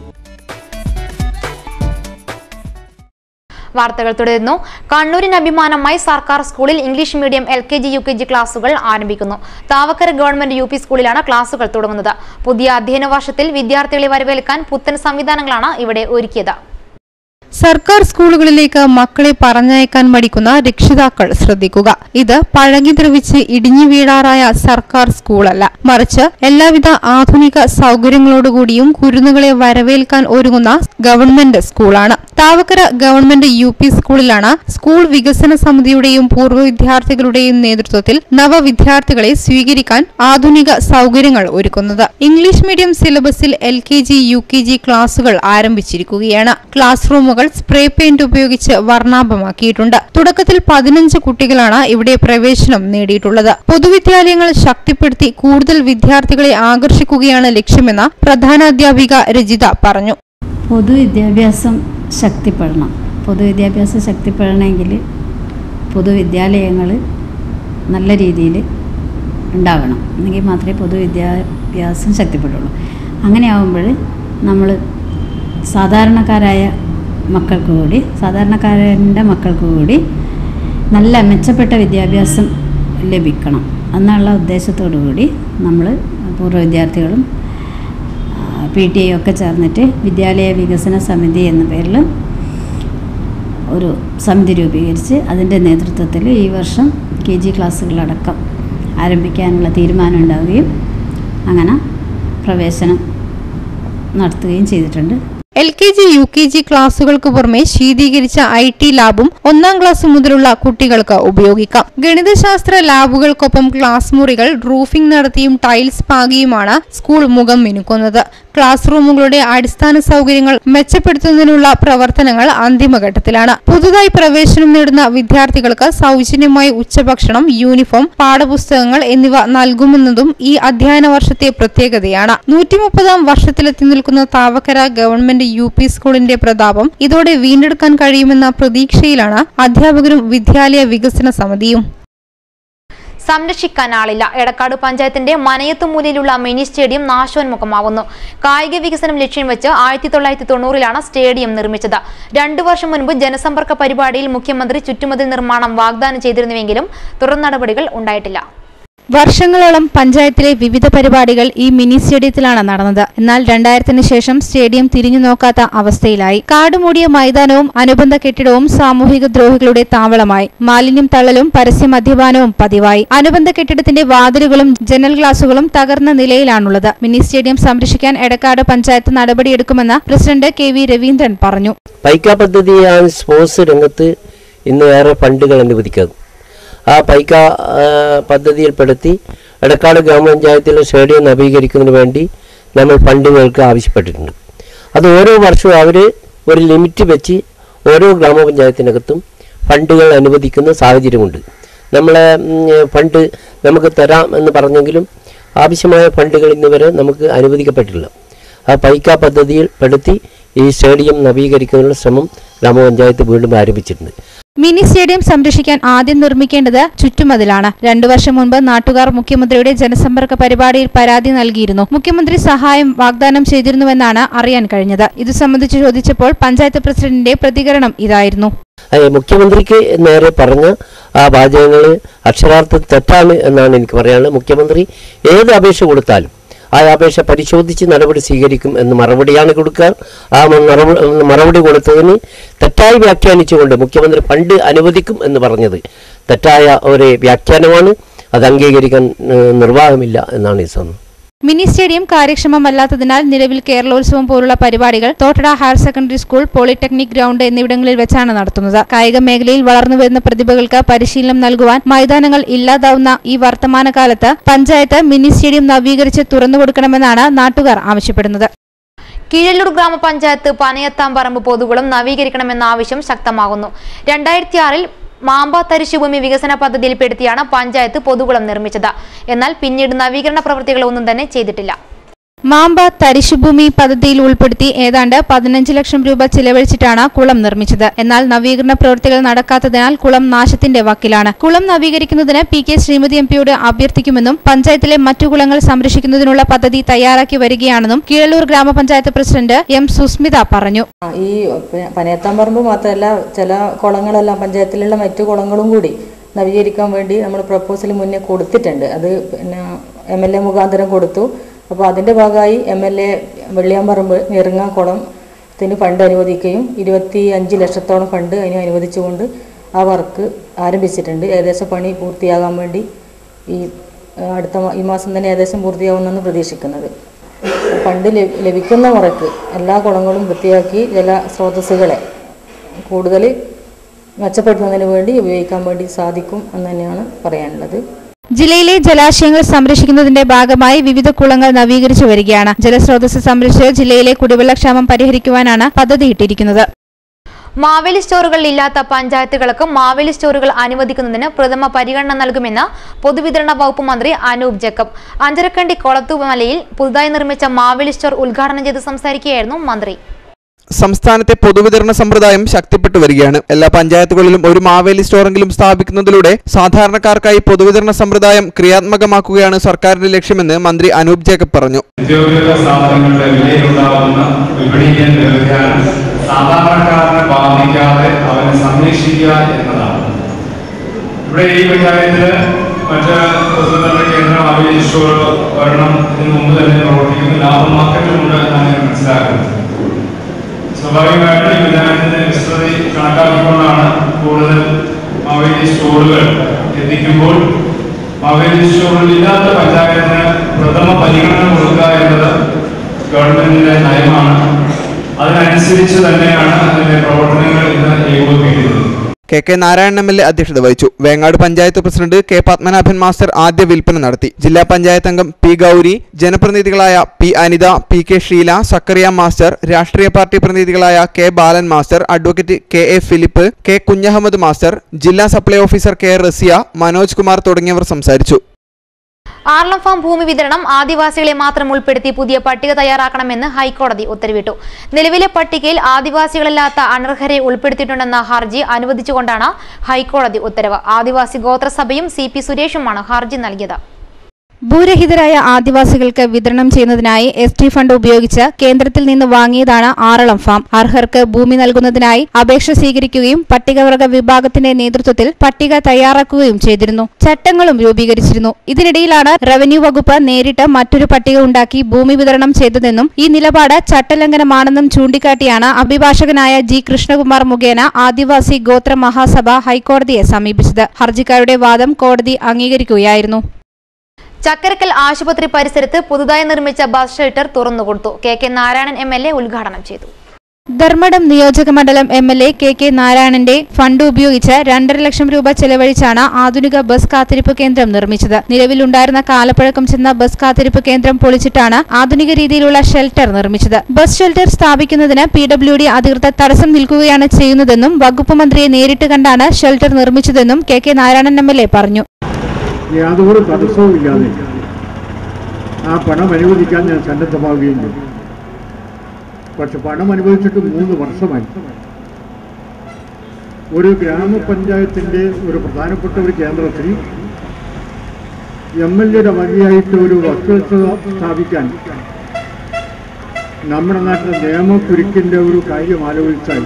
വാർത്തകൾ തുടരുന്നു കണ്ണൂരിന് അഭിമാനമായി സർക്കാർ സ്കൂളിൽ English medium L K G U K G ക്ലാസുകൾ ആരംഭിക്കുന്നു താവക്കര ഗവൺമെന്റ് യു പി സ്കൂളിലാണ് ക്ലാസുകൾ തുടങ്ങുന്നത് പുതിയ അധ്യയന വർഷത്തിൽ വിദ്യാർത്ഥികളെ വരവേൽക്കാൻ പുത്തൻ സംവിധാനങ്ങളാണ് ഇവിടെ ഒരുക്കിയത് സർക്കാർ സ്കൂളുകളിലേക്ക് മക്കളെ പറഞ്ഞയക്കാൻ മടിക്കുന്ന രക്ഷിതാക്കൾ ശ്രദ്ധിക്കുക ഇത് പഴകി ദ്രവിച്ച് ഇടിഞ്ഞു വീഴാറായ സർക്കാർ സ്കൂളല്ല മറിച്ച് എല്ലാവിധ ആധുനിക സൗകര്യങ്ങളോടുകൂടിയും കുരുന്നുകളെ വരവേൽക്കാൻ ഒരുങ്ങുന്ന ഗവൺമെന്റ് സ്കൂളാണ് താവക്കര ഗവൺമെന്റ് യു പി സ്കൂളിലാണ് സ്കൂൾ വികസന സമിതിയുടെയും പൂർവ്വ വിദ്യാർത്ഥികളുടെയും നേതൃത്വത്തിൽ നവവിദ്യാർത്ഥികളെ സ്വീകരിക്കാൻ ആധുനിക സൗകര്യങ്ങൾ ഒരുക്കുന്നത് ഇംഗ്ലീഷ് മീഡിയം സിലബസിൽ L K G U K G ക്ലാസുകൾ ആരംഭിച്ചിരിക്കുകയാണ് ക്ലാസ് റൂമുകൾ സ്പ്രേ പെയിന്റ് ഉപയോഗിച്ച് വർണ്ണാഭമാക്കിയിട്ടുണ്ട് തുടക്കത്തിൽ പതിനഞ്ച് കുട്ടികളാണ് ഇവിടെ പ്രവേശനം നേടിയിട്ടുള്ളത് പൊതുവിദ്യാലയങ്ങൾ ശക്തിപ്പെടുത്തി കൂടുതൽ വിദ്യാർത്ഥികളെ ആകർഷിക്കുകയാണ് ലക്ഷ്യമെന്ന് പ്രധാനാധ്യാപിക രജിത പറഞ്ഞു പൊതുവിദ്യാഭ്യാസം ശക്തിപ്പെടണം പൊതുവിദ്യാഭ്യാസം ശക്തിപ്പെടണമെങ്കിൽ പൊതുവിദ്യാലയങ്ങൾ നല്ല രീതിയിൽ ഉണ്ടാവണം എന്നെങ്കിൽ മാത്രമേ പൊതുവിദ്യാഭ്യാസം ശക്തിപ്പെടുള്ളൂ അങ്ങനെയാവുമ്പോൾ നമ്മൾ സാധാരണക്കാരായ മക്കൾക്ക് കൂടി സാധാരണക്കാരൻ്റെ മക്കൾക്ക് കൂടി നല്ല മെച്ചപ്പെട്ട വിദ്യാഭ്യാസം ലഭിക്കണം എന്നുള്ള ഉദ്ദേശത്തോടു കൂടി നമ്മൾ പൂർവ്വ വിദ്യാർത്ഥികളും പി ടി ഐ ഒക്കെ ചേർന്നിട്ട് വിദ്യാലയ വികസന സമിതി എന്ന പേരിൽ ഒരു സമിതി രൂപീകരിച്ച് അതിൻ്റെ നേതൃത്വത്തിൽ ഈ വർഷം കെ ജി ക്ലാസ്സുകളടക്കം ആരംഭിക്കാനുള്ള തീരുമാനം ഉണ്ടാവുകയും അങ്ങനെ പ്രവേശനം നടത്തുകയും ചെയ്തിട്ടുണ്ട് L K G U K G ക്ലാസുകൾക്ക് പുറമെ ശീതീകരിച്ച ഐ ടി ലാബും ഒന്നാം ക്ലാസ് മുതലുള്ള കുട്ടികൾക്ക് ഉപയോഗിക്കാം ഗണിതശാസ്ത്ര ലാബുകൾക്കൊപ്പം ക്ലാസ് മുറികൾ റൂഫിംഗ് നടത്തിയും ടൈൽസ് പാകിയുമാണ് സ്കൂൾ മുഖം മിനുക്കുന്നത് ക്ലാസ് റൂമുകളുടെ അടിസ്ഥാന സൗകര്യങ്ങൾ മെച്ചപ്പെടുത്തുന്നതിനുള്ള പ്രവർത്തനങ്ങൾ അന്തിമഘട്ടത്തിലാണ് പുതുതായി പ്രവേശനം നേടുന്ന വിദ്യാർത്ഥികൾക്ക് സൗജന്യമായി ഉച്ചഭക്ഷണം യൂണിഫോം പാഠപുസ്തകങ്ങൾ എന്നിവ നൽകുമെന്നതും ഈ അധ്യയന വർഷത്തെ പ്രത്യേകതയാണ് നൂറ്റി മുപ്പതാം വർഷത്തിലെത്തി നിൽക്കുന്ന താവക്കര ഗവൺമെന്റ് യു പി സ്കൂളിന്റെ പ്രതാപം ഇതോടെ വീണ്ടെടുക്കാൻ കഴിയുമെന്ന പ്രതീക്ഷയിലാണ് അധ്യാപകരും വിദ്യാലയ വികസന സമിതിയും സംരക്ഷിക്കാനാളില്ല എടക്കാട് പഞ്ചായത്തിന്റെ മനയത്തുമൂലയിലുള്ള മിനി സ്റ്റേഡിയം നാശോന്മുഖമാവുന്നു കായിക വികസനം ലക്ഷ്യം വെച്ച് ആയിരത്തി തൊള്ളായിരത്തി തൊണ്ണൂറിലാണ് സ്റ്റേഡിയം നിർമ്മിച്ചത് രണ്ടു വർഷം മുൻപ് ജനസമ്പർക്ക പരിപാടിയിൽ മുഖ്യമന്ത്രി ചുറ്റുമതിൽ നിർമ്മാണം വാഗ്ദാനം ചെയ്തിരുന്നുവെങ്കിലും തുടർ നടപടികൾ ഉണ്ടായിട്ടില്ല വർഷങ്ങളോളം പഞ്ചായത്തിലെ വിവിധ പരിപാടികൾ ഈ മിനി സ്റ്റേഡിയത്തിലാണ് നടന്നത് എന്നാൽ രണ്ടായിരത്തിന് ശേഷം സ്റ്റേഡിയം തിരിഞ്ഞു നോക്കാത്ത അവസ്ഥയിലായി കാടുമൂടിയ മൈതാനവും അനുബന്ധ കെട്ടിടവും സാമൂഹിക ദ്രോഹികളുടെ താവളമായി മാലിന്യം തള്ളലും പരസ്യ മദ്യപാനവും പതിവായി അനുബന്ധ കെട്ടിടത്തിന്റെ വാതിലുകളും ജനൽ ഗ്ലാസുകളും തകർന്ന നിലയിലാണുള്ളത് മിനി സ്റ്റേഡിയം സംരക്ഷിക്കാൻ എടക്കാട് പഞ്ചായത്ത് നടപടിയെടുക്കുമെന്ന് പ്രസിഡന്റ് കെ വി രവീന്ദ്രൻ പറഞ്ഞു പൈക്ക പദ്ധതിയാണ് സ്പോർട്സ് രംഗത്ത് ഇന്ന് ഏറെ ഫണ്ടുകൾ അനുവദിക്കുന്നത് ആ പൈക്ക ആ, പദ്ധതിയിൽപ്പെടുത്തി എടക്കാട് ഗ്രാമപഞ്ചായത്തിലെ സ്റ്റേഡിയം നവീകരിക്കുന്നതിന് വേണ്ടി നമ്മൾ ഫണ്ടുകൾക്ക് ആവശ്യപ്പെട്ടിട്ടുണ്ട് അത് ഓരോ വർഷവും അവർ ഒരു ലിമിറ്റ് വെച്ച് ഓരോ ഗ്രാമപഞ്ചായത്തിനകത്തും ഫണ്ടുകൾ അനുവദിക്കുന്ന സാഹചര്യമുണ്ട് നമ്മളെ ഉം, ഫണ്ട് നമുക്ക് തരാം എന്ന് പറഞ്ഞെങ്കിലും ആവശ്യമായ ഫണ്ടുകൾ ഇന്ന് വരെ നമുക്ക് അനുവദിക്കപ്പെട്ടില്ല ആ പൈക്ക പദ്ധതിയിൽ പെടുത്തി ഈ സ്റ്റേഡിയം നവീകരിക്കുന്നതിനുള്ള ശ്രമം ഗ്രാമപഞ്ചായത്ത് വീണ്ടും ആരംഭിച്ചിട്ടുണ്ട് മിനി സ്റ്റേഡിയം സംരക്ഷിക്കാൻ ആദ്യം നിർമ്മിക്കേണ്ടത് ചുറ്റുമതിലാണ് രണ്ടു വർഷം മുൻപ് നാട്ടുകാർ മുഖ്യമന്ത്രിയുടെ ജനസമ്പർക്ക പരിപാടിയിൽ പരാതി നൽകിയിരുന്നു മുഖ്യമന്ത്രി സഹായം വാഗ്ദാനം ചെയ്തിരുന്നുവെന്നാണ് അറിയാൻ കഴിഞ്ഞത് ഇതു സംബന്ധിച്ച് ചോദിച്ചപ്പോൾ പഞ്ചായത്ത് പ്രസിഡന്റിന്റെ പ്രതികരണം ഇതായിരുന്നു അതെ മുഖ്യമന്ത്രിക്ക് നേരെ പറഞ്ഞ ആ വാചകങ്ങൾ അക്ഷരാർത്ഥത്തിൽ തെറ്റാണ് എന്നാണ് എനിക്ക് പറയാനുള്ളത് മുഖ്യമന്ത്രി ഏത് അപേക്ഷ കൊടുത്താലും ആ അപേക്ഷ പരിശോധിച്ച് നടപടി സ്വീകരിക്കും എന്ന് മറുപടിയാണ് കൊടുക്കുക ആ മറുപടി മറുപടി കൊടുത്തതിന് തെറ്റായി വ്യാഖ്യാനിച്ചുകൊണ്ട് മുഖ്യമന്ത്രി ഫണ്ട് അനുവദിക്കും എന്ന് പറഞ്ഞത് തെറ്റായ ഒരു വ്യാഖ്യാനമാണ് അത് അംഗീകരിക്കാൻ ഏഹ്, നിർവാഹമില്ല എന്നാണ് ഈ സമയം മിനി സ്റ്റേഡിയം കാര്യക്ഷമമല്ലാത്തതിനാൽ നിലവിൽ കേരളോത്സവം പോലുള്ള പരിപാടികൾ Thottada higher secondary school polytechnic ground എന്നിവിടങ്ങളിൽ വെച്ചാണ് നടത്തുന്നത് കായിക മേഖലയിൽ വളർന്നുവരുന്ന പ്രതിഭകൾക്ക് പരിശീലനം നൽകുവാൻ മൈതാനങ്ങൾ ഇല്ലാതാവുന്ന ഈ വർത്തമാനകാലത്ത് പഞ്ചായത്ത് മിനി സ്റ്റേഡിയം നവീകരിച്ച് തുറന്നുകൊടുക്കണമെന്നാണ് നാട്ടുകാർ ആവശ്യപ്പെടുന്നത് കീഴല്ലൂർ ഗ്രാമപഞ്ചായത്ത് പനയത്താമ്പറമ്പ് പൊതുകുളം നവീകരിക്കണമെന്ന ആവശ്യം ശക്തമാകുന്നു രണ്ടായിരത്തി ആറിൽ മാമ്പ തരിശുഭൂമി വികസന പദ്ധതിയിൽപ്പെടുത്തിയാണ് പഞ്ചായത്ത് പൊതുകുളം നിർമ്മിച്ചത് എന്നാൽ പിന്നീട് നവീകരണ പ്രവൃത്തികളൊന്നും തന്നെ ചെയ്തിട്ടില്ല മാമ്പ തരിശുഭൂമി പദ്ധതിയിൽ ഉൾപ്പെടുത്തി ഏതാണ്ട് പതിനഞ്ച് ലക്ഷം രൂപ ചിലവഴിച്ചിട്ടാണ് കുളം നിർമ്മിച്ചത് എന്നാൽ നവീകരണ പ്രവൃത്തികൾ നടക്കാത്തതിനാൽ കുളം നാശത്തിന്റെ വക്കിലാണ് കുളം നവീകരിക്കുന്നതിന് പി കെ ശ്രീമതി എം പിയോട് അഭ്യർത്ഥിക്കുമെന്നും പഞ്ചായത്തിലെ മറ്റു കുളങ്ങൾ സംരക്ഷിക്കുന്നതിനുള്ള പദ്ധതി തയ്യാറാക്കി വരികയാണെന്നും കീഴല്ലൂർ ഗ്രാമപഞ്ചായത്ത് പ്രസിഡന്റ് എം സുസ്മിത പറഞ്ഞു ഈ പ- പനയത്താമ്പറമ്പ് മാത്രമല്ല ചില കുളങ്ങളെല്ലാം പഞ്ചായത്തിലുള്ള മറ്റു കുളങ്ങളും കൂടി നവീകരിക്കാൻ വേണ്ടി നമ്മൾ പ്രപ്പോസൽ മുന്നേ കൊടുത്തിട്ടുണ്ട് അത് പിന്നെ എം എൽ എ മുഖാന്തരം കൊടുത്തു അപ്പോൾ അതിൻ്റെ ഭാഗമായി എം എൽ എ വെള്ളിയാമ്പറമ്പ് നെറുങ്ങ കുളത്തിന് ഫണ്ട് അനുവദിക്കുകയും ഇരുപത്തി അഞ്ച് ലക്ഷത്തോളം ഫണ്ട് അതിന് അനുവദിച്ചുകൊണ്ട് ആ വർക്ക് ആരംഭിച്ചിട്ടുണ്ട് ഏകദേശം പണി പൂർത്തിയാകാൻ വേണ്ടി ഈ ആ, അടുത്ത മാ- ഈ മാസം തന്നെ ഏകദേശം പൂർത്തിയാവുമെന്നാണ് പ്രതീക്ഷിക്കുന്നത് ഫണ്ട് ലഭി- ലഭിക്കുന്ന മുറയ്ക്ക് എല്ലാ കുളങ്ങളും വൃത്തിയാക്കി ജല സ്രോതസ്സുകളെ കൂടുതൽ മെച്ചപ്പെടുത്തുന്നതിന് വേണ്ടി ഉപയോഗിക്കാൻ വേണ്ടി സാധിക്കും എന്ന് തന്നെയാണ് പറയാനുള്ളത് ജില്ലയിലെ ജലാശയങ്ങൾ സംരക്ഷിക്കുന്നതിന്റെ ഭാഗമായി വിവിധ കുളങ്ങൾ നവീകരിച്ചു വരികയാണ് ജലസ്രോതസ് സംരക്ഷിച്ച് ജില്ലയിലെ കുടിവെള്ളക്ഷാമം പരിഹരിക്കുവാനാണ് പദ്ധതിയിട്ടിരിക്കുന്നത് മാവേലി സ്റ്റോറുകൾ ഇല്ലാത്ത പഞ്ചായത്തുകൾക്ക് മാവേലി സ്റ്റോറുകൾ അനുവദിക്കുന്നതിന് പ്രഥമ പരിഗണന നൽകുമെന്ന് പൊതുവിതരണ വകുപ്പ് മന്ത്രി അനൂപ് ജക്കബ് അഞ്ചരക്കണ്ടി കൊളത്തുമലയിൽ പുതുതായി നിർമ്മിച്ച മാവേലി സ്റ്റോർ ഉദ്ഘാടനം ചെയ്ത് സംസാരിക്കുകയായിരുന്നു മന്ത്രി സംസ്ഥാനത്തെ പൊതുവിതരണ സമ്പ്രദായം ശക്തിപ്പെട്ടു വരികയാണ് എല്ലാ പഞ്ചായത്തുകളിലും ഒരു മാവേലി സ്റ്റോറെങ്കിലും സ്ഥാപിക്കുന്നതിലൂടെ സാധാരണക്കാർക്കായി പൊതുവിതരണ സമ്പ്രദായം ക്രിയാത്മകമാക്കുകയാണ് സർക്കാരിന്റെ ലക്ഷ്യമെന്ന് മന്ത്രി അനൂപ് ജേക്കബ് പറഞ്ഞു നിത്യോപയോഗ സാധനങ്ങളുടെ വിലയിലുണ്ടാകുന്ന വിപണിയിലെ വ്യതിയാനം സാധാരണക്കാരനെ ബാധിക്കാതെ അവനെ സംരക്ഷിക്കുക എന്നതാണ് ഇവിടെ ഈ പഞ്ചായത്തില് മറ്റ് പൊതുവിതരണ കേന്ദ്രം ആവേശ സ്റ്റോർ ഒരെണ്ണം ഇതിനു മുമ്പ് തന്നെ പ്രവർത്തിക്കുന്നു ലാഭം മാർക്കറ്റിലുണ്ട് എന്നാണ് ഞാൻ മനസ്സിലാക്കുന്നത് സ്വാഭാവികമായിട്ടും ഈ പഞ്ചായത്തിന്റെ വിസ്തൃതി കണക്കാക്കിക്കൊണ്ടാണ് കൂടുതൽ മാവേലി സ്റ്റോറുകൾ എത്തിക്കുമ്പോൾ മാവേലി സ്റ്റോറുകൾ ഇല്ലാത്ത പഞ്ചായത്തിന് പ്രഥമ പരിഗണന കൊടുക്കുക എന്നത് ഗവൺമെന്റിന്റെ നയമാണ് അതിനനുസരിച്ച് തന്നെയാണ് അതിന്റെ പ്രവർത്തനങ്ങൾ ഇന്ന് ഏകോപിപ്പിക്കുന്നത് K K Narayanan M L A അധ്യക്ഷത വഹിച്ചു Vengad panchayat president K Padmanabhan master ആദ്യ വിൽപ്പന നടത്തി ജില്ലാ പഞ്ചായത്ത് അംഗം പി ഗൗരി ജനപ്രതിനിധികളായ P Anitha P K Sheela Zakariya master രാഷ്ട്രീയ പാർട്ടി പ്രതിനിധികളായ K Balan master advocate K A Philip K Kunhammed master ജില്ലാ supply officer K Raziya Manoj Kumar തുടങ്ങിയവർ സംസാരിച്ചു ആർളം ഫാം ഭൂമി വിതരണം ആദിവാസികളെ മാത്രം ഉൾപ്പെടുത്തി പുതിയ പട്ടിക തയ്യാറാക്കണമെന്ന് ഹൈക്കോടതി ഉത്തരവിട്ടു നിലവിലെ പട്ടികയിൽ ആദിവാസികളില്ലാത്ത അനർഹരെ ഉൾപ്പെടുത്തിയിട്ടുണ്ടെന്ന ഹർജി അനുവദിച്ചുകൊണ്ടാണ് ഹൈക്കോടതി ഉത്തരവ് ആദിവാസി ഗോത്രസഭയും സി പി സുരേഷുമാണ് ഹർജി നൽകിയത് ഭൂരഹിതരായ ആദിവാസികൾക്ക് വിതരണം ചെയ്യുന്നതിനായി എസ് ടി ഫണ്ട് ഉപയോഗിച്ച് കേന്ദ്രത്തിൽ നിന്ന് വാങ്ങിയതാണ് ആറളം ഫാം അർഹർക്ക് ഭൂമി നൽകുന്നതിനായി അപേക്ഷ സ്വീകരിക്കുകയും പട്ടികവർഗ വിഭാഗത്തിന്റെ നേതൃത്വത്തിൽ പട്ടിക തയ്യാറാക്കുകയും ചെയ്തിരുന്നു ചട്ടങ്ങളും രൂപീകരിച്ചിരുന്നു ഇതിനിടയിലാണ് റവന്യൂ വകുപ്പ് നേരിട്ട് മറ്റൊരു പട്ടിക ഉണ്ടാക്കി ഭൂമി വിതരണം ചെയ്തതെന്നും ഈ നിലപാട് ചട്ടലംഘനമാണെന്നും ചൂണ്ടിക്കാട്ടിയാണ് അഭിഭാഷകനായ ജി കൃഷ്ണകുമാർ മുഖേന ആദിവാസി ഗോത്ര മഹാസഭ ഹൈക്കോടതിയെ സമീപിച്ചത് ഹർജിക്കാരുടെ വാദം കോടതി അംഗീകരിക്കുകയായിരുന്നു ചക്കരക്കൽ ആശുപത്രി പരിസരത്ത് പുതുതായി നിർമ്മിച്ച ബസ് ഷെൽട്ടർ തുറന്നുകൊടുത്തു K K Narayanan M L A ഉദ്ഘാടനം ചെയ്തു ധർമ്മടം നിയോജക മണ്ഡലം M L A K K നാരായണന്റെ ഫണ്ട് ഉപയോഗിച്ച് രണ്ടര ലക്ഷം രൂപ ചെലവഴിച്ചാണ് ആധുനിക ബസ് കാത്തിരിപ്പ് കേന്ദ്രം നിർമ്മിച്ചത് നിലവിലുണ്ടായിരുന്ന കാലപ്പഴക്കം ചെന്ന ബസ് കാത്തിരിപ്പ് കേന്ദ്രം പൊളിച്ചിട്ടാണ് ആധുനിക രീതിയിലുള്ള ഷെൽട്ടർ നിർമ്മിച്ചത് ബസ് ഷെൽട്ടർ സ്ഥാപിക്കുന്നതിന് പി ഡബ്ല്യു ഡി അധികൃതർ തടസ്സം നിൽക്കുകയാണ് ചെയ്യുന്നതെന്നും വകുപ്പ് മന്ത്രിയെ നേരിട്ട് കണ്ടാണ് ഷെൽട്ടർ നിർമ്മിച്ചതെന്നും K K Narayanan M L A പറഞ്ഞു യാതൊരു തടസ്സവും ഇല്ലാതെ ആ പണം അനുവദിക്കാൻ ഞാൻ സന്നദ്ധമാവുകയും ചെയ്തു പക്ഷെ പണം അനുവദിച്ചിട്ട് മൂന്ന് വർഷമായി ഒരു ഗ്രാമപഞ്ചായത്തിൻ്റെ ഒരു പ്രധാനപ്പെട്ട ഒരു കേന്ദ്രത്തിൽ എം എൽ എയുടെ വകയായിട്ട് ഒരു വസ്തുത സ്ഥാപിക്കാൻ നമ്മുടെ നാട്ടിലെ നിയമക്കുരുക്കിൻ്റെ ഒരു കാര്യം ആലോചിച്ചാൽ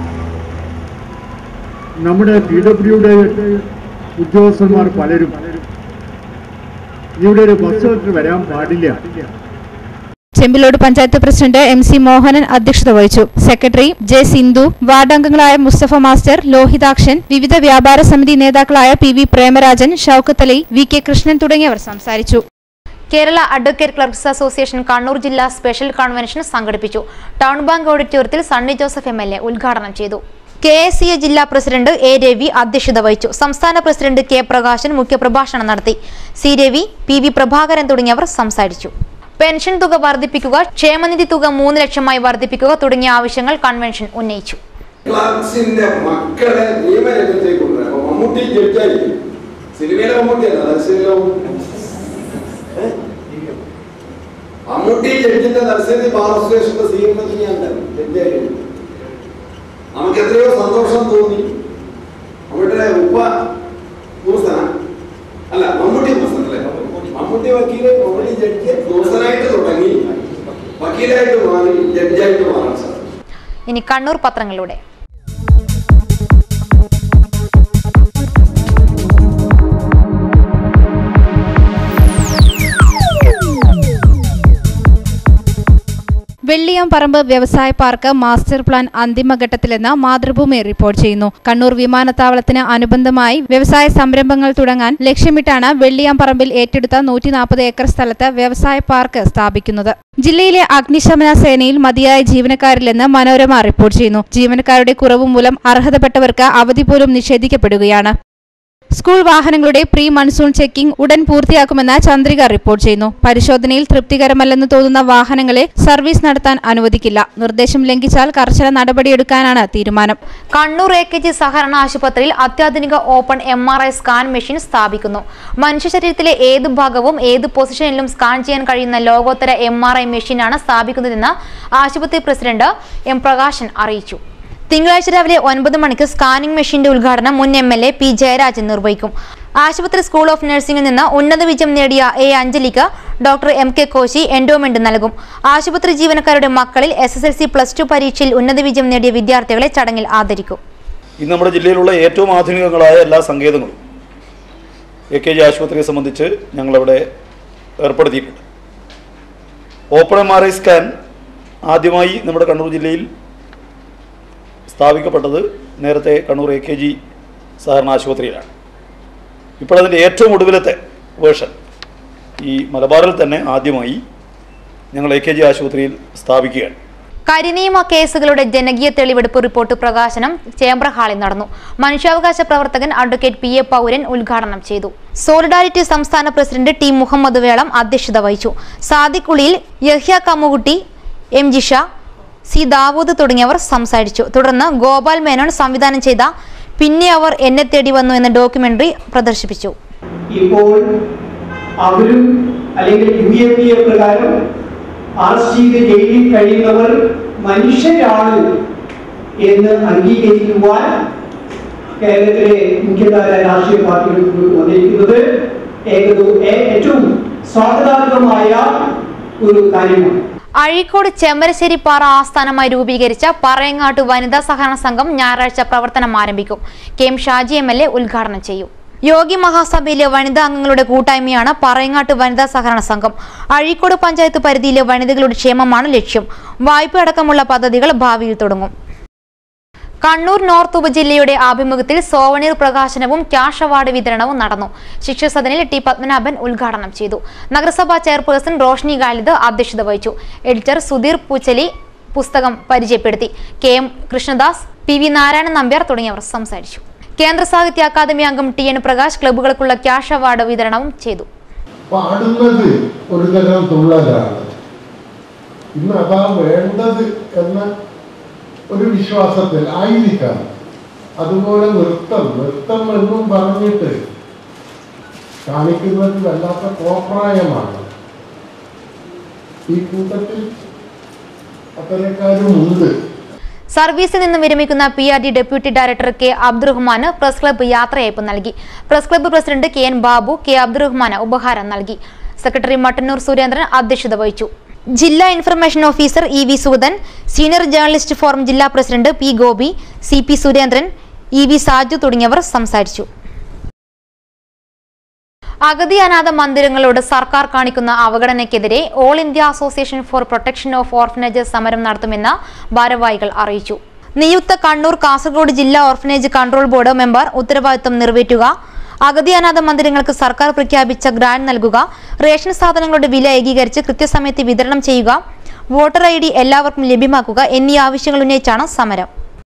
നമ്മുടെ പി ഡബ്ല്യുടെ ഉദ്യോഗസ്ഥന്മാർ പലരും ഇവിടെ ഒരു ബസ് വരാൻ പാടില്ല Chembilode panchayat president M C Mohanan അധ്യക്ഷത വഹിച്ചു സെക്രട്ടറി ജെ സിന്ധു വാർഡ് അംഗങ്ങളായ മുസ്തഫ മാസ്റ്റർ ലോഹിതാക്ഷൻ വിവിധ വ്യാപാര സമിതി നേതാക്കളായ P V Premarajan Shoukath Ali V K Krishnan തുടങ്ങിയവർ സംസാരിച്ചു Kerala advocate clerks association Kannur ജില്ലാ സ്പെഷ്യൽ കൺവെൻഷൻ സംഘടിപ്പിച്ചു ടൗൺ ബാങ്ക് ഓഡിറ്റോറിയത്തിൽ Sunny Joseph M L A ഉദ്ഘാടനം ചെയ്തു കെ എസ് സി എ ജില്ലാ പ്രസിഡന്റ് എ രവി അധ്യക്ഷത വഹിച്ചു സംസ്ഥാന പ്രസിഡന്റ് കെ പ്രകാശൻ മുഖ്യപ്രഭാഷണം നടത്തി C Ravi P V Prabhakaran തുടങ്ങിയവർ സംസാരിച്ചു പെൻഷൻ തുക വർദ്ധിപ്പിക്കുക ക്ഷേമനിധി തുക മൂന്ന് ലക്ഷമായി വർദ്ധിപ്പിക്കുക തുടങ്ങിയ ആവശ്യങ്ങൾ കൺവെൻഷൻ ഉന്നയിച്ചു ക്ലാർക്സിന്റെ മക്കളെ നിയമരംഗത്തേക്ക് കൊണ്ടുവരാം അപ്പൊ മമ്മൂട്ടി ജഡ്ജായിരിക്കും സിനിമയിലെ മമ്മൂട്ടിയല്ല നരസിംഹ മമ്മൂട്ടി ജഡ്ജിന്റെ നരസിംഹ ബാർ അസോസിയേഷന്റെ സീനിയർ ഞാൻ ജഡ്ജായിരുന്നു നമുക്ക് എത്രയോ സന്തോഷം തോന്നി അവിടെ ഉപ്പ ദൂസന അല്ല മമ്മൂട്ടി ദൂസൻ അല്ലേ മമ്മൂട്ടി വക്കീല് മമ്മൂട്ടി ജഡ്ജ് ദൂസനായിട്ട് തുടങ്ങി വക്കീലായിട്ട് മാറി ജഡ്ജായിട്ട് മാറാൻ സാധിക്കും ഇനി കണ്ണൂർ പത്രങ്ങളിലൂടെ വെള്ളിയാംപറമ്പ് വ്യവസായ പാർക്ക് മാസ്റ്റർ പ്ലാൻ അന്തിമഘട്ടത്തിലെന്ന് മാതൃഭൂമി റിപ്പോർട്ട് ചെയ്യുന്നു കണ്ണൂർ വിമാനത്താവളത്തിന് അനുബന്ധമായി വ്യവസായ സംരംഭങ്ങൾ തുടങ്ങാൻ ലക്ഷ്യമിട്ടാണ് വെള്ളിയാംപറമ്പിൽ ഏറ്റെടുത്ത നൂറ്റി നാൽപ്പത് ഏക്കർ സ്ഥലത്ത് വ്യവസായ പാർക്ക് സ്ഥാപിക്കുന്നത് ജില്ലയിലെ അഗ്നിശമന സേനയിൽ മതിയായ ജീവനക്കാരില്ലെന്ന് മനോരമ റിപ്പോർട്ട് ചെയ്യുന്നു ജീവനക്കാരുടെ കുറവ് മൂലം അർഹതപ്പെട്ടവർക്ക് അവധി പോലും നിഷേധിക്കപ്പെടുകയാണ് സ്കൂൾ വാഹനങ്ങളുടെ പ്രീ മൺസൂൺ ചെക്കിംഗ് ഉടൻ പൂർത്തിയാക്കുമെന്ന് ചന്ദ്രിക റിപ്പോർട്ട് ചെയ്യുന്നു പരിശോധനയിൽ തൃപ്തികരമല്ലെന്ന് തോന്നുന്ന വാഹനങ്ങളെ സർവീസ് നടത്താൻ അനുവദിക്കില്ല നിർദ്ദേശം ലംഘിച്ചാൽ കർശന നടപടിയെടുക്കാനാണ് തീരുമാനം കണ്ണൂർ എ കെ ജി സഹകരണ ആശുപത്രിയിൽ അത്യാധുനിക open M R I scan machine സ്ഥാപിക്കുന്നു മനുഷ്യ ശരീരത്തിലെ ഏത് ഭാഗവും ഏത് പൊസിഷനിലും സ്കാൻ ചെയ്യാൻ കഴിയുന്ന ലോകോത്തര എം ആർ ഐ മെഷീനാണ് സ്ഥാപിക്കുന്നതെന്ന് ആശുപത്രി പ്രസിഡന്റ് എം പ്രകാശൻ അറിയിച്ചു തിങ്കളാഴ്ച രാവിലെ ഒൻപത് മണിക്ക് സ്കാനിംഗ് മെഷീന്റെ ഉദ്ഘാടനം മുൻ M L A P Jayarajan നിർവഹിക്കും ആശുപത്രി സ്കൂൾ ഓഫ് നഴ്സിംഗിൽ നിന്ന് ഉന്നത വിജയം നേടിയ എ അഞ്ജലിക്ക് doctor M K Koshy endowment നൽകും ആശുപത്രി ജീവനക്കാരുടെ മക്കളിൽ S S L C plus two പരീക്ഷയിൽ ഉന്നത വിജയം നേടിയ വിദ്യാർത്ഥികളെ ചടങ്ങിൽ ആദരിക്കും ഇന്ന് നമ്മുടെ ജില്ലയിലുള്ള ഏറ്റവും ആധുനികങ്ങളായ എല്ലാ സങ്കേതങ്ങളും എ കെ ജി ആശുപത്രിയെ സംബന്ധിച്ച് ഞങ്ങളവിടെ ഏർപ്പെടുത്തിയിട്ടുണ്ട് open M R I scan ആദ്യമായി നമ്മുടെ കണ്ണൂർ ജില്ലയിൽ സ്ഥാപിക്കപ്പെട്ടത് നേരത്തെ കണ്ണൂർ എ കെ ജി സഹകരണ ആശുപത്രിയിലാണ് ഇപ്പോഴതിൻ്റെ ഏറ്റവും ഒടുവിലത്തെ വേർഷൻ ഈ മലബാറിൽ തന്നെ ആദ്യമായി ഞങ്ങൾ എ കെ ജി ആശുപത്രിയിൽ സ്ഥാപിക്കുകയാണ് കരിനിയമ കേസുകളുടെ ജനകീയ തെളിവെടുപ്പ് റിപ്പോർട്ട് പ്രകാശനം ചേംബർ ഹാളിൽ നടന്നു മനുഷ്യാവകാശ പ്രവർത്തകൻ അഡ്വക്കേറ്റ് പി എ പൗരൻ ഉദ്ഘാടനം ചെയ്തു സോളിഡാരിറ്റി സംസ്ഥാന പ്രസിഡന്റ് ടി മുഹമ്മദ് വേളം അധ്യക്ഷത വഹിച്ചു സാദിഖ് ഉളിയിൽ യഹ്യ കമ്മുകുട്ടി എം ജിഷ സി ദാവൂദ് തുടങ്ങിയവർ സംസാരിച്ചു തുടർന്ന് ഗോപാൽ മേനോൻ സംവിധാനം ചെയ്ത പിന്നെ അവർ എന്നെ തേടി വന്നു എന്ന ഡോക്യുമെന്ററി പ്രദർശിപ്പിച്ചു ഇപ്പോൾ അവരും അല്ലെങ്കിൽ യു എ പി എ പ്രകാരം അറസ്റ്റ് ചെയ്ത് ജയിലിൽ കഴിയുന്നവർ മനുഷ്യരാണ് എന്ന് അംഗീകരിക്കുവാൻ കേരളത്തിലെ മുഖ്യധാര രാഷ്ട്രീയ പാർട്ടികൾ വന്നിരിക്കുന്നത് ഏകദൂ- ഏ- ഏറ്റവും സ്വാഗതാർഹമായ ഒരു കാര്യമാണ് അഴീക്കോട് ചെമ്മരശ്ശേരി പാറ ആസ്ഥാനമായി രൂപീകരിച്ച പറയങ്ങാട്ട് വനിതാ സഹകരണ സംഘം ഞായറാഴ്ച പ്രവർത്തനം ആരംഭിക്കും K M Shaji M L A ഉദ്ഘാടനം ചെയ്യും യോഗി മഹാസഭയിലെ വനിതാ അംഗങ്ങളുടെ കൂട്ടായ്മയാണ് പറയങ്ങാട്ട് വനിതാ സഹകരണ സംഘം അഴീക്കോട് പഞ്ചായത്ത് പരിധിയിലെ വനിതകളുടെ ക്ഷേമമാണ് ലക്ഷ്യം വായ്പ അടക്കമുള്ള പദ്ധതികൾ ഭാവിയിൽ തുടങ്ങും കണ്ണൂർ നോർത്ത് ഉപജില്ലയുടെ ആഭിമുഖ്യത്തിൽ സോവനീർ പ്രകാശനവും ക്യാഷ് അവാർഡ് വിതരണവും നടന്നു ശിക്ഷസദനിൽ ടി പത്മനാഭൻ ഉദ്ഘാടനം ചെയ്തു നഗരസഭാ ചെയർപേഴ്സൺ റോഷ്നി ഖാലിദ് അധ്യക്ഷത വഹിച്ചു എഡിറ്റർ സുധീർ പൂച്ചലി പുസ്തകം പരിചയപ്പെടുത്തി K M Krishnadas P V Narayanan Nambiar തുടങ്ങിയവർ സംസാരിച്ചു കേന്ദ്ര സാഹിത്യ അക്കാദമി അംഗം ടി എൻ പ്രകാശ് ക്ലബ്ബുകൾക്കുള്ള ക്യാഷ് അവാർഡ് വിതരണവും ചെയ്തു പാടുന്നത് ഒരു തരം തുള്ളലാണ് ഇന്ന് അതാ വേണ്ടത് എന്ന ഒരു വിശ്വാസത്തിൽ ആയിരിക്കാം അതുപോലെ നൃത്തം നൃത്തം എന്നും പറഞ്ഞിട്ട് കാണിക്കുന്നത് വല്ലാത്ത കോപ്രായമാണ് ഈ കൂട്ടത്തിൽ അത്തരക്കാരും ഉണ്ട് സർവീസിൽ നിന്ന് വിരമിക്കുന്ന P R D deputy director K അബ്ദുറഹ്മാന് പ്രസ് ക്ലബ്ബ് യാത്രയയപ്പ് നൽകി press club president K N Babu K അബ്ദുറഹ്മാന് ഉപഹാരം നൽകി സെക്രട്ടറി മട്ടന്നൂർ സുരേന്ദ്രൻ അധ്യക്ഷത വഹിച്ചു ജില്ലാ information officer E V Sugathan senior journalist forum ജില്ലാ president P Gopi C P Surendran E V Saju തുടങ്ങിയവർ സംസാരിച്ചു അഗതി അനാഥ മന്ദിരങ്ങളോട് സർക്കാർ കാണിക്കുന്ന അവഗണനയ്ക്കെതിരെ all India association for protection of orphanages സമരം നടത്തുമെന്ന് ഭാരവാഹികൾ അറിയിച്ചു നിയുക്ത കണ്ണൂർ കാസർഗോഡ് ജില്ലാ ഓർഫനേജ് കൺട്രോൾ ബോർഡ് മെമ്പർ ഉത്തരവാദിത്വം നിറവേറ്റുക അഗതി അനാഥ മന്ദിരങ്ങൾക്ക് സർക്കാർ പ്രഖ്യാപിച്ച ഗ്രാന്റ് നൽകുക റേഷൻ സാധനങ്ങളുടെ വില ഏകീകരിച്ച് കൃത്യസമയത്ത് വിതരണം ചെയ്യുക വോട്ടർ ഐ ഡി എല്ലാവർക്കും ലഭ്യമാക്കുക എന്നീ ആവശ്യങ്ങൾ ഉന്നയിച്ചാണ് സമരം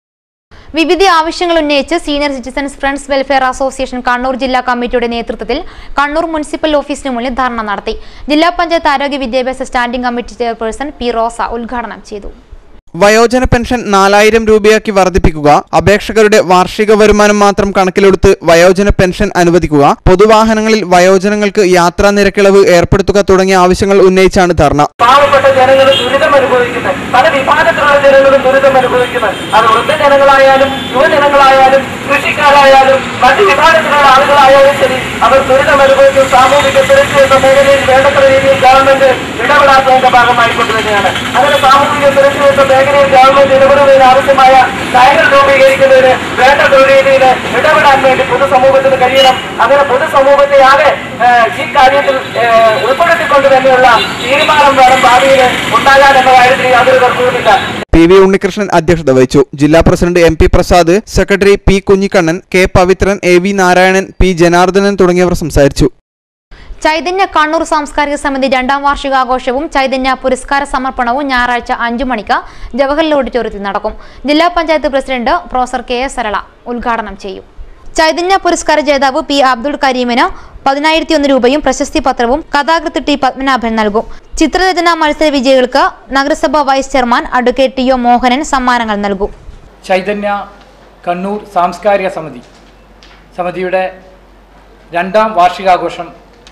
വിവിധ ആവശ്യങ്ങൾ ഉന്നയിച്ച് senior citizens friends welfare association Kannur ജില്ലാ കമ്മിറ്റിയുടെ നേതൃത്വത്തിൽ കണ്ണൂർ മുനിസിപ്പൽ ഓഫീസിന് മുന്നിൽ ധർണ നടത്തി ജില്ലാ പഞ്ചായത്ത് ആരോഗ്യ വിദ്യാഭ്യാസ standing committee chairperson P Rosa ഉദ്ഘാടനം ചെയ്തു വയോജന പെൻഷൻ നാലായിരം രൂപയാക്കി വർദ്ധിപ്പിക്കുക അപേക്ഷകരുടെ വാർഷിക വരുമാനം മാത്രം കണക്കിലെടുത്ത് വയോജന പെൻഷൻ അനുവദിക്കുക പൊതുവാഹനങ്ങളിൽ വയോജനങ്ങൾക്ക് യാത്രാ നിരക്കിളവ് ഏർപ്പെടുത്തുക തുടങ്ങിയ ആവശ്യങ്ങൾ ഉന്നയിച്ചാണ് ധർണ പാവപ്പെട്ട ജനങ്ങൾ ദുരിതം അനുഭവിക്കുന്നത് പല വിഭാഗത്തിലുള്ള ജനങ്ങളും ദുരിതം അനുഭവിക്കുന്നത് അത് വൃദ്ധജനങ്ങളായാലും യുവജനങ്ങളായാലും കൃഷിക്കാരായാലും മറ്റ് വിഭാഗത്തിലുള്ള ആളുകളായാലും ശരി അവർ ദുരിതം അനുഭവിക്കും സാമൂഹിക സുരക്ഷ എന്ന മേഖലയിൽ വേണ്ടത്ര രീതിയിൽ ഗവൺമെന്റ് ഇടപെടാത്തതിന്റെ ഭാഗമായിക്കൊണ്ട് തന്നെയാണ് അങ്ങനെ സാമൂഹിക സുരക്ഷ എന്ന മേഖലയിൽ ഗവൺമെന്റ് ഇടപെടുന്നതിന് ആവശ്യമായ നയങ്ങൾ രൂപീകരിക്കുന്നതിന് വേണ്ട രീതിയിൽ ഇടപെടാൻ വേണ്ടി പൊതുസമൂഹത്തിന് കഴിയണം അങ്ങനെ പൊതുസമൂഹത്തെ ആകെ ഏഹ്, ഈ കാര്യത്തിൽ ഏഹ്, ഉൾപ്പെടുത്തിക്കൊണ്ട് തന്നെയുള്ള തീരുമാനം വേണം ഭാവിയിൽ ഉണ്ടാകാൻ എന്ന കാര്യത്തിൽ യാതൊരു തർക്കവുമില്ല പി വി ഉണ്ണികൃഷ്ണൻ അധ്യക്ഷത വഹിച്ചു ജില്ലാ president M P Prasad secretary P Kunhikannan K Pavithran A V Narayanan P Janardhanan തുടങ്ങിയവർ സംസാരിച്ചു ചൈതന്യ കണ്ണൂർ സാംസ്കാരിക സമിതി രണ്ടാം വാർഷികാഘോഷവും ചൈതന്യ പുരസ്കാര സമർപ്പണവും ഞായറാഴ്ച അഞ്ചു മണിക്ക് ജവഹർലാൽ ഓഡിറ്റോറിയത്തിൽ നടക്കും ജില്ലാ panchayat president professor K S Sarala ഉദ്ഘാടനം ചെയ്യും ചൈതന്യ പുരസ്കാര ജേതാവ് പി അബ്ദുൾ കരീമിന് പതിനായിരത്തി ഒന്ന് രൂപയും പ്രശസ്തി പത്രവും കഥാകൃത്ത് ടി പത്മനാഭൻ നൽകും ചിത്രരചന മത്സര വിജയികൾക്ക് നഗരസഭ vice chairman advocate T O Mohanan സമ്മാനങ്ങൾ നൽകും ചൈതന്യ കണ്ണൂർ സാംസ്കാരിക സമിതി സമിതിയുടെ രണ്ടാം വാർഷികാഘോഷം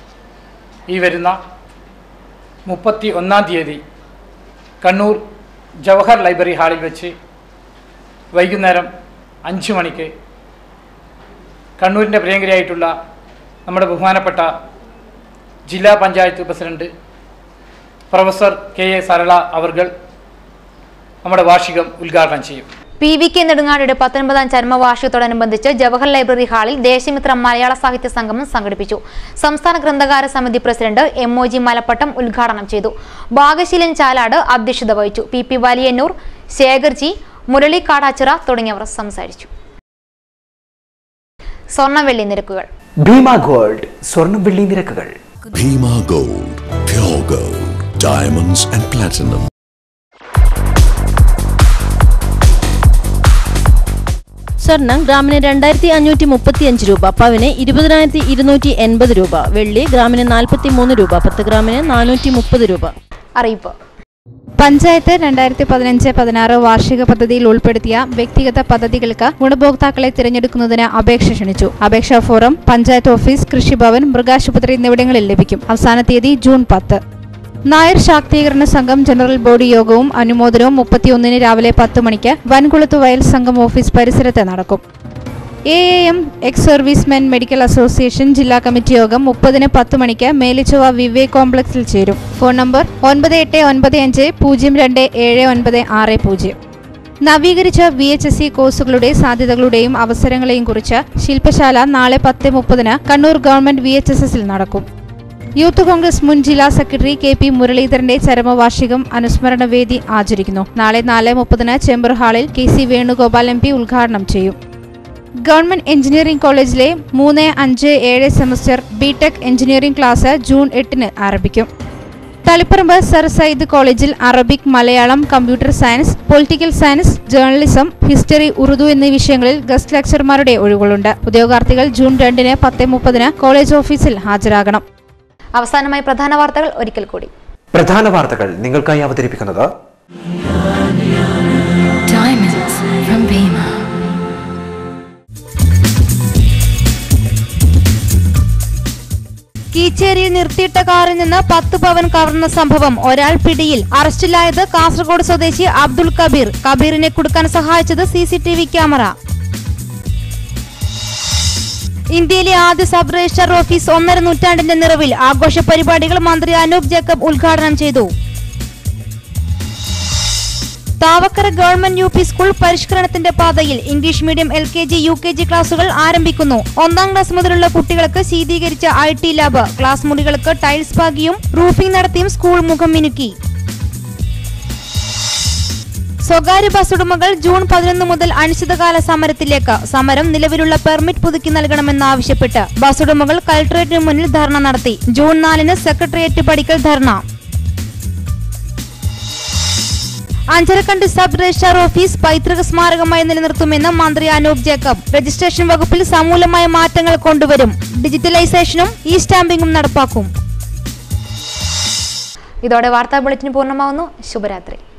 ഈ വരുന്ന മുപ്പത്തി ഒന്നാം തീയതി കണ്ണൂർ ജവഹർ ലൈബ്രറി ഹാളിൽ വെച്ച് വൈകുന്നേരം അഞ്ച് മണിക്ക് കണ്ണൂരിൻ്റെ പ്രിയങ്കരിയായിട്ടുള്ള നമ്മുടെ ബഹുമാനപ്പെട്ട ജില്ലാ panchayat president professor K A Sarala അവർകൾ നമ്മുടെ വാർഷികം ഉദ്ഘാടനം ചെയ്യും പി വി കെ നെടുങ്ങാടിയുടെ പത്തൊൻപതാം ചരമവാർഷികത്തോടനുബന്ധിച്ച് ജവഹർ ലൈബ്രറി ഹാളിൽ ദേശമിത്ര മലയാള സാഹിത്യ സംഗമം സംഘടിപ്പിച്ചു സംസ്ഥാന ഗ്രന്ഥകാര സമിതി president M O G Malappattam ഉദ്ഘാടനം ചെയ്തു ഭാഗശീലൻ ചാലാട് അധ്യക്ഷത വഹിച്ചു പി പി വലിയന്നൂർ ശേഖർജി മുരളി കാടാച്ചിറ തുടങ്ങിയവർ സംസാരിച്ചു സ്വർണ്ണവെള്ളി നിരക്കുകൾ ഭീമ ഗോൾഡ് സ്വർണ്ണം വെള്ളി നിരക്കുകൾ Bhima Gold, pure gold, diamonds and platinum. സ്വർണം ഗ്രാമിന് രണ്ടായിരത്തി അഞ്ഞൂറ്റി മുപ്പത്തി അഞ്ച് രൂപ പവന് ഇരുപതിനായിരത്തി ഇരുന്നൂറ്റി എൺപത് രൂപ വെള്ളി ഗ്രാമിന് നാൽപ്പത്തി മൂന്ന് രൂപ പത്ത് ഗ്രാമിന് നാനൂറ്റി മുപ്പത് രൂപ അറിയിപ്പ് പഞ്ചായത്ത് രണ്ടായിരത്തി പതിനഞ്ച് പതിനാറ് വാർഷിക പദ്ധതിയിൽ ഉൾപ്പെടുത്തിയ വ്യക്തിഗത പദ്ധതികൾക്ക് ഗുണഭോക്താക്കളെ തിരഞ്ഞെടുക്കുന്നതിന് അപേക്ഷ ക്ഷണിച്ചു അപേക്ഷാ ഫോറം പഞ്ചായത്ത് ഓഫീസ് കൃഷിഭവൻ മൃഗാശുപത്രി എന്നിവിടങ്ങളിൽ ലഭിക്കും അവസാന തീയതി ജൂൺ പത്ത് നായർ ശാക്തീകരണ സംഘം ജനറൽ ബോഡി യോഗവും അനുമോദനവും മുപ്പത്തിയൊന്നിന് രാവിലെ പത്ത് മണിക്ക് വൻകുളത്ത് വയൽ സംഘം ഓഫീസ് പരിസരത്ത് നടക്കും A A M ex servicemen medical association ജില്ലാ കമ്മിറ്റി യോഗം മുപ്പതിന് പത്ത് മണിക്ക് മേലിച്ചുവ വിവേക് കോംപ്ലക്സിൽ ചേരും ഫോൺ നമ്പർ ഒൻപത് എട്ട് ഒൻപത് അഞ്ച് പൂജ്യം രണ്ട് ഏഴ് ഒൻപത് ആറ് പൂജ്യം നവീകരിച്ച വി എച്ച് എസ് സി കോഴ്സുകളുടെ സാധ്യതകളുടെയും അവസരങ്ങളെയും കുറിച്ച് ശില്പശാല നാളെ പത്ത് മുപ്പതിന് കണ്ണൂർ ഗവൺമെന്റ് വി എച്ച് എസ് എസിൽ നടക്കും യൂത്ത് കോൺഗ്രസ് മുൻ ജില്ലാ സെക്രട്ടറി കെ പി മുരളീധരന്റെ ചരമവാർഷികം അനുസ്മരണ വേദി ആചരിക്കുന്നു നാളെ നാല് മുപ്പതിന് ചേംബർ ഹാളിൽ K C Venugopal M P ഉദ്ഘാടനം ചെയ്യും ഗവൺമെന്റ് എഞ്ചിനീയറിംഗ് കോളേജിലെ മൂന്ന് അഞ്ച് ഏഴ് semester BTech engineering class June എട്ടിന് ആരംഭിക്കും തളിപ്പറമ്പ് സർ സയ്യിദ് കോളേജിൽ Arabic Malayalam computer science political science journalism history Urdu എന്നീ വിഷയങ്ങളിൽ ഗസ്റ്റ് ലെക്ചർമാരുടെ ഒഴിവുകളുണ്ട് ഉദ്യോഗാർത്ഥികൾ ജൂൺ രണ്ടിന് പത്ത് മുപ്പതിന് കോളേജ് ഓഫീസിൽ ഹാജരാകണം അവസാനമായി പ്രധാന വാർത്തകൾ ഒരിക്കൽ കൂടി പ്രധാന വാർത്തകൾ നിങ്ങൾക്കായി അവതരിപ്പിക്കുന്നത് Diamonds from Bima. കീച്ചേരിയിൽ നിർത്തിയിട്ട കാറിൽ നിന്ന് പത്ത് പവൻ കവർന്ന സംഭവം ഒരാൾ പിടിയിൽ അറസ്റ്റിലായത് കാസർഗോഡ് സ്വദേശി അബ്ദുൾ കബീർ കബീറിനെ കുടുക്കാൻ സഹായിച്ചത് C C T V camera ഇന്ത്യയിലെ ആദ്യ സബ് രജിസ്ട്രാർ ഓഫീസ് ഒന്നര നൂറ്റാണ്ടിന്റെ നിറവിൽ ആഘോഷ പരിപാടികൾ മന്ത്രി അനൂപ് ജേക്കബ് ഉദ്ഘാടനം ചെയ്തു Thavakkara government U P school പരിഷ്കരണത്തിന്റെ പാതയിൽ English medium L K G U K G ക്ലാസുകൾ ആരംഭിക്കുന്നു ഒന്നാം ക്ലാസ് മുതലുള്ള കുട്ടികൾക്ക് ശീതീകരിച്ച ഐ ടി ലാബ് ക്ലാസ് മുറികൾക്ക് ടൈൽസ് പാകിയും റൂഫിംഗ് നടത്തിയും സ്കൂൾ മുഖം മിനുക്കി സ്വകാര്യ ബസ് ഉടമകൾ ജൂൺ പതിനൊന്ന് മുതൽ അനിശ്ചിതകാല സമരത്തിലേക്ക് സമരം നിലവിലുള്ള പെർമിറ്റ് പുതുക്കി നൽകണമെന്നാവശ്യപ്പെട്ട് ബസ് ഉടമകൾ കലക്ടറേറ്റിന് മുന്നിൽ ധർണ നടത്തി ജൂൺ നാലിന് സെക്രട്ടേറിയറ്റ് പടിക്കൽ dharna Anjarakandy sub registrar office പൈതൃക സ്മാരകമായി നിലനിർത്തുമെന്ന് മന്ത്രി അനൂപ് ജേക്കബ് രജിസ്ട്രേഷൻ വകുപ്പിൽ സമൂലമായ മാറ്റങ്ങൾ കൊണ്ടുവരും ഡിജിറ്റലൈസേഷനും ഇ സ്റ്റാമ്പിംഗും നടപ്പാക്കും ഇതോടെ വാർത്താ ബുള്ളറ്റിൻ പൂർണ്ണമാകുന്നു ശുഭരാത്രി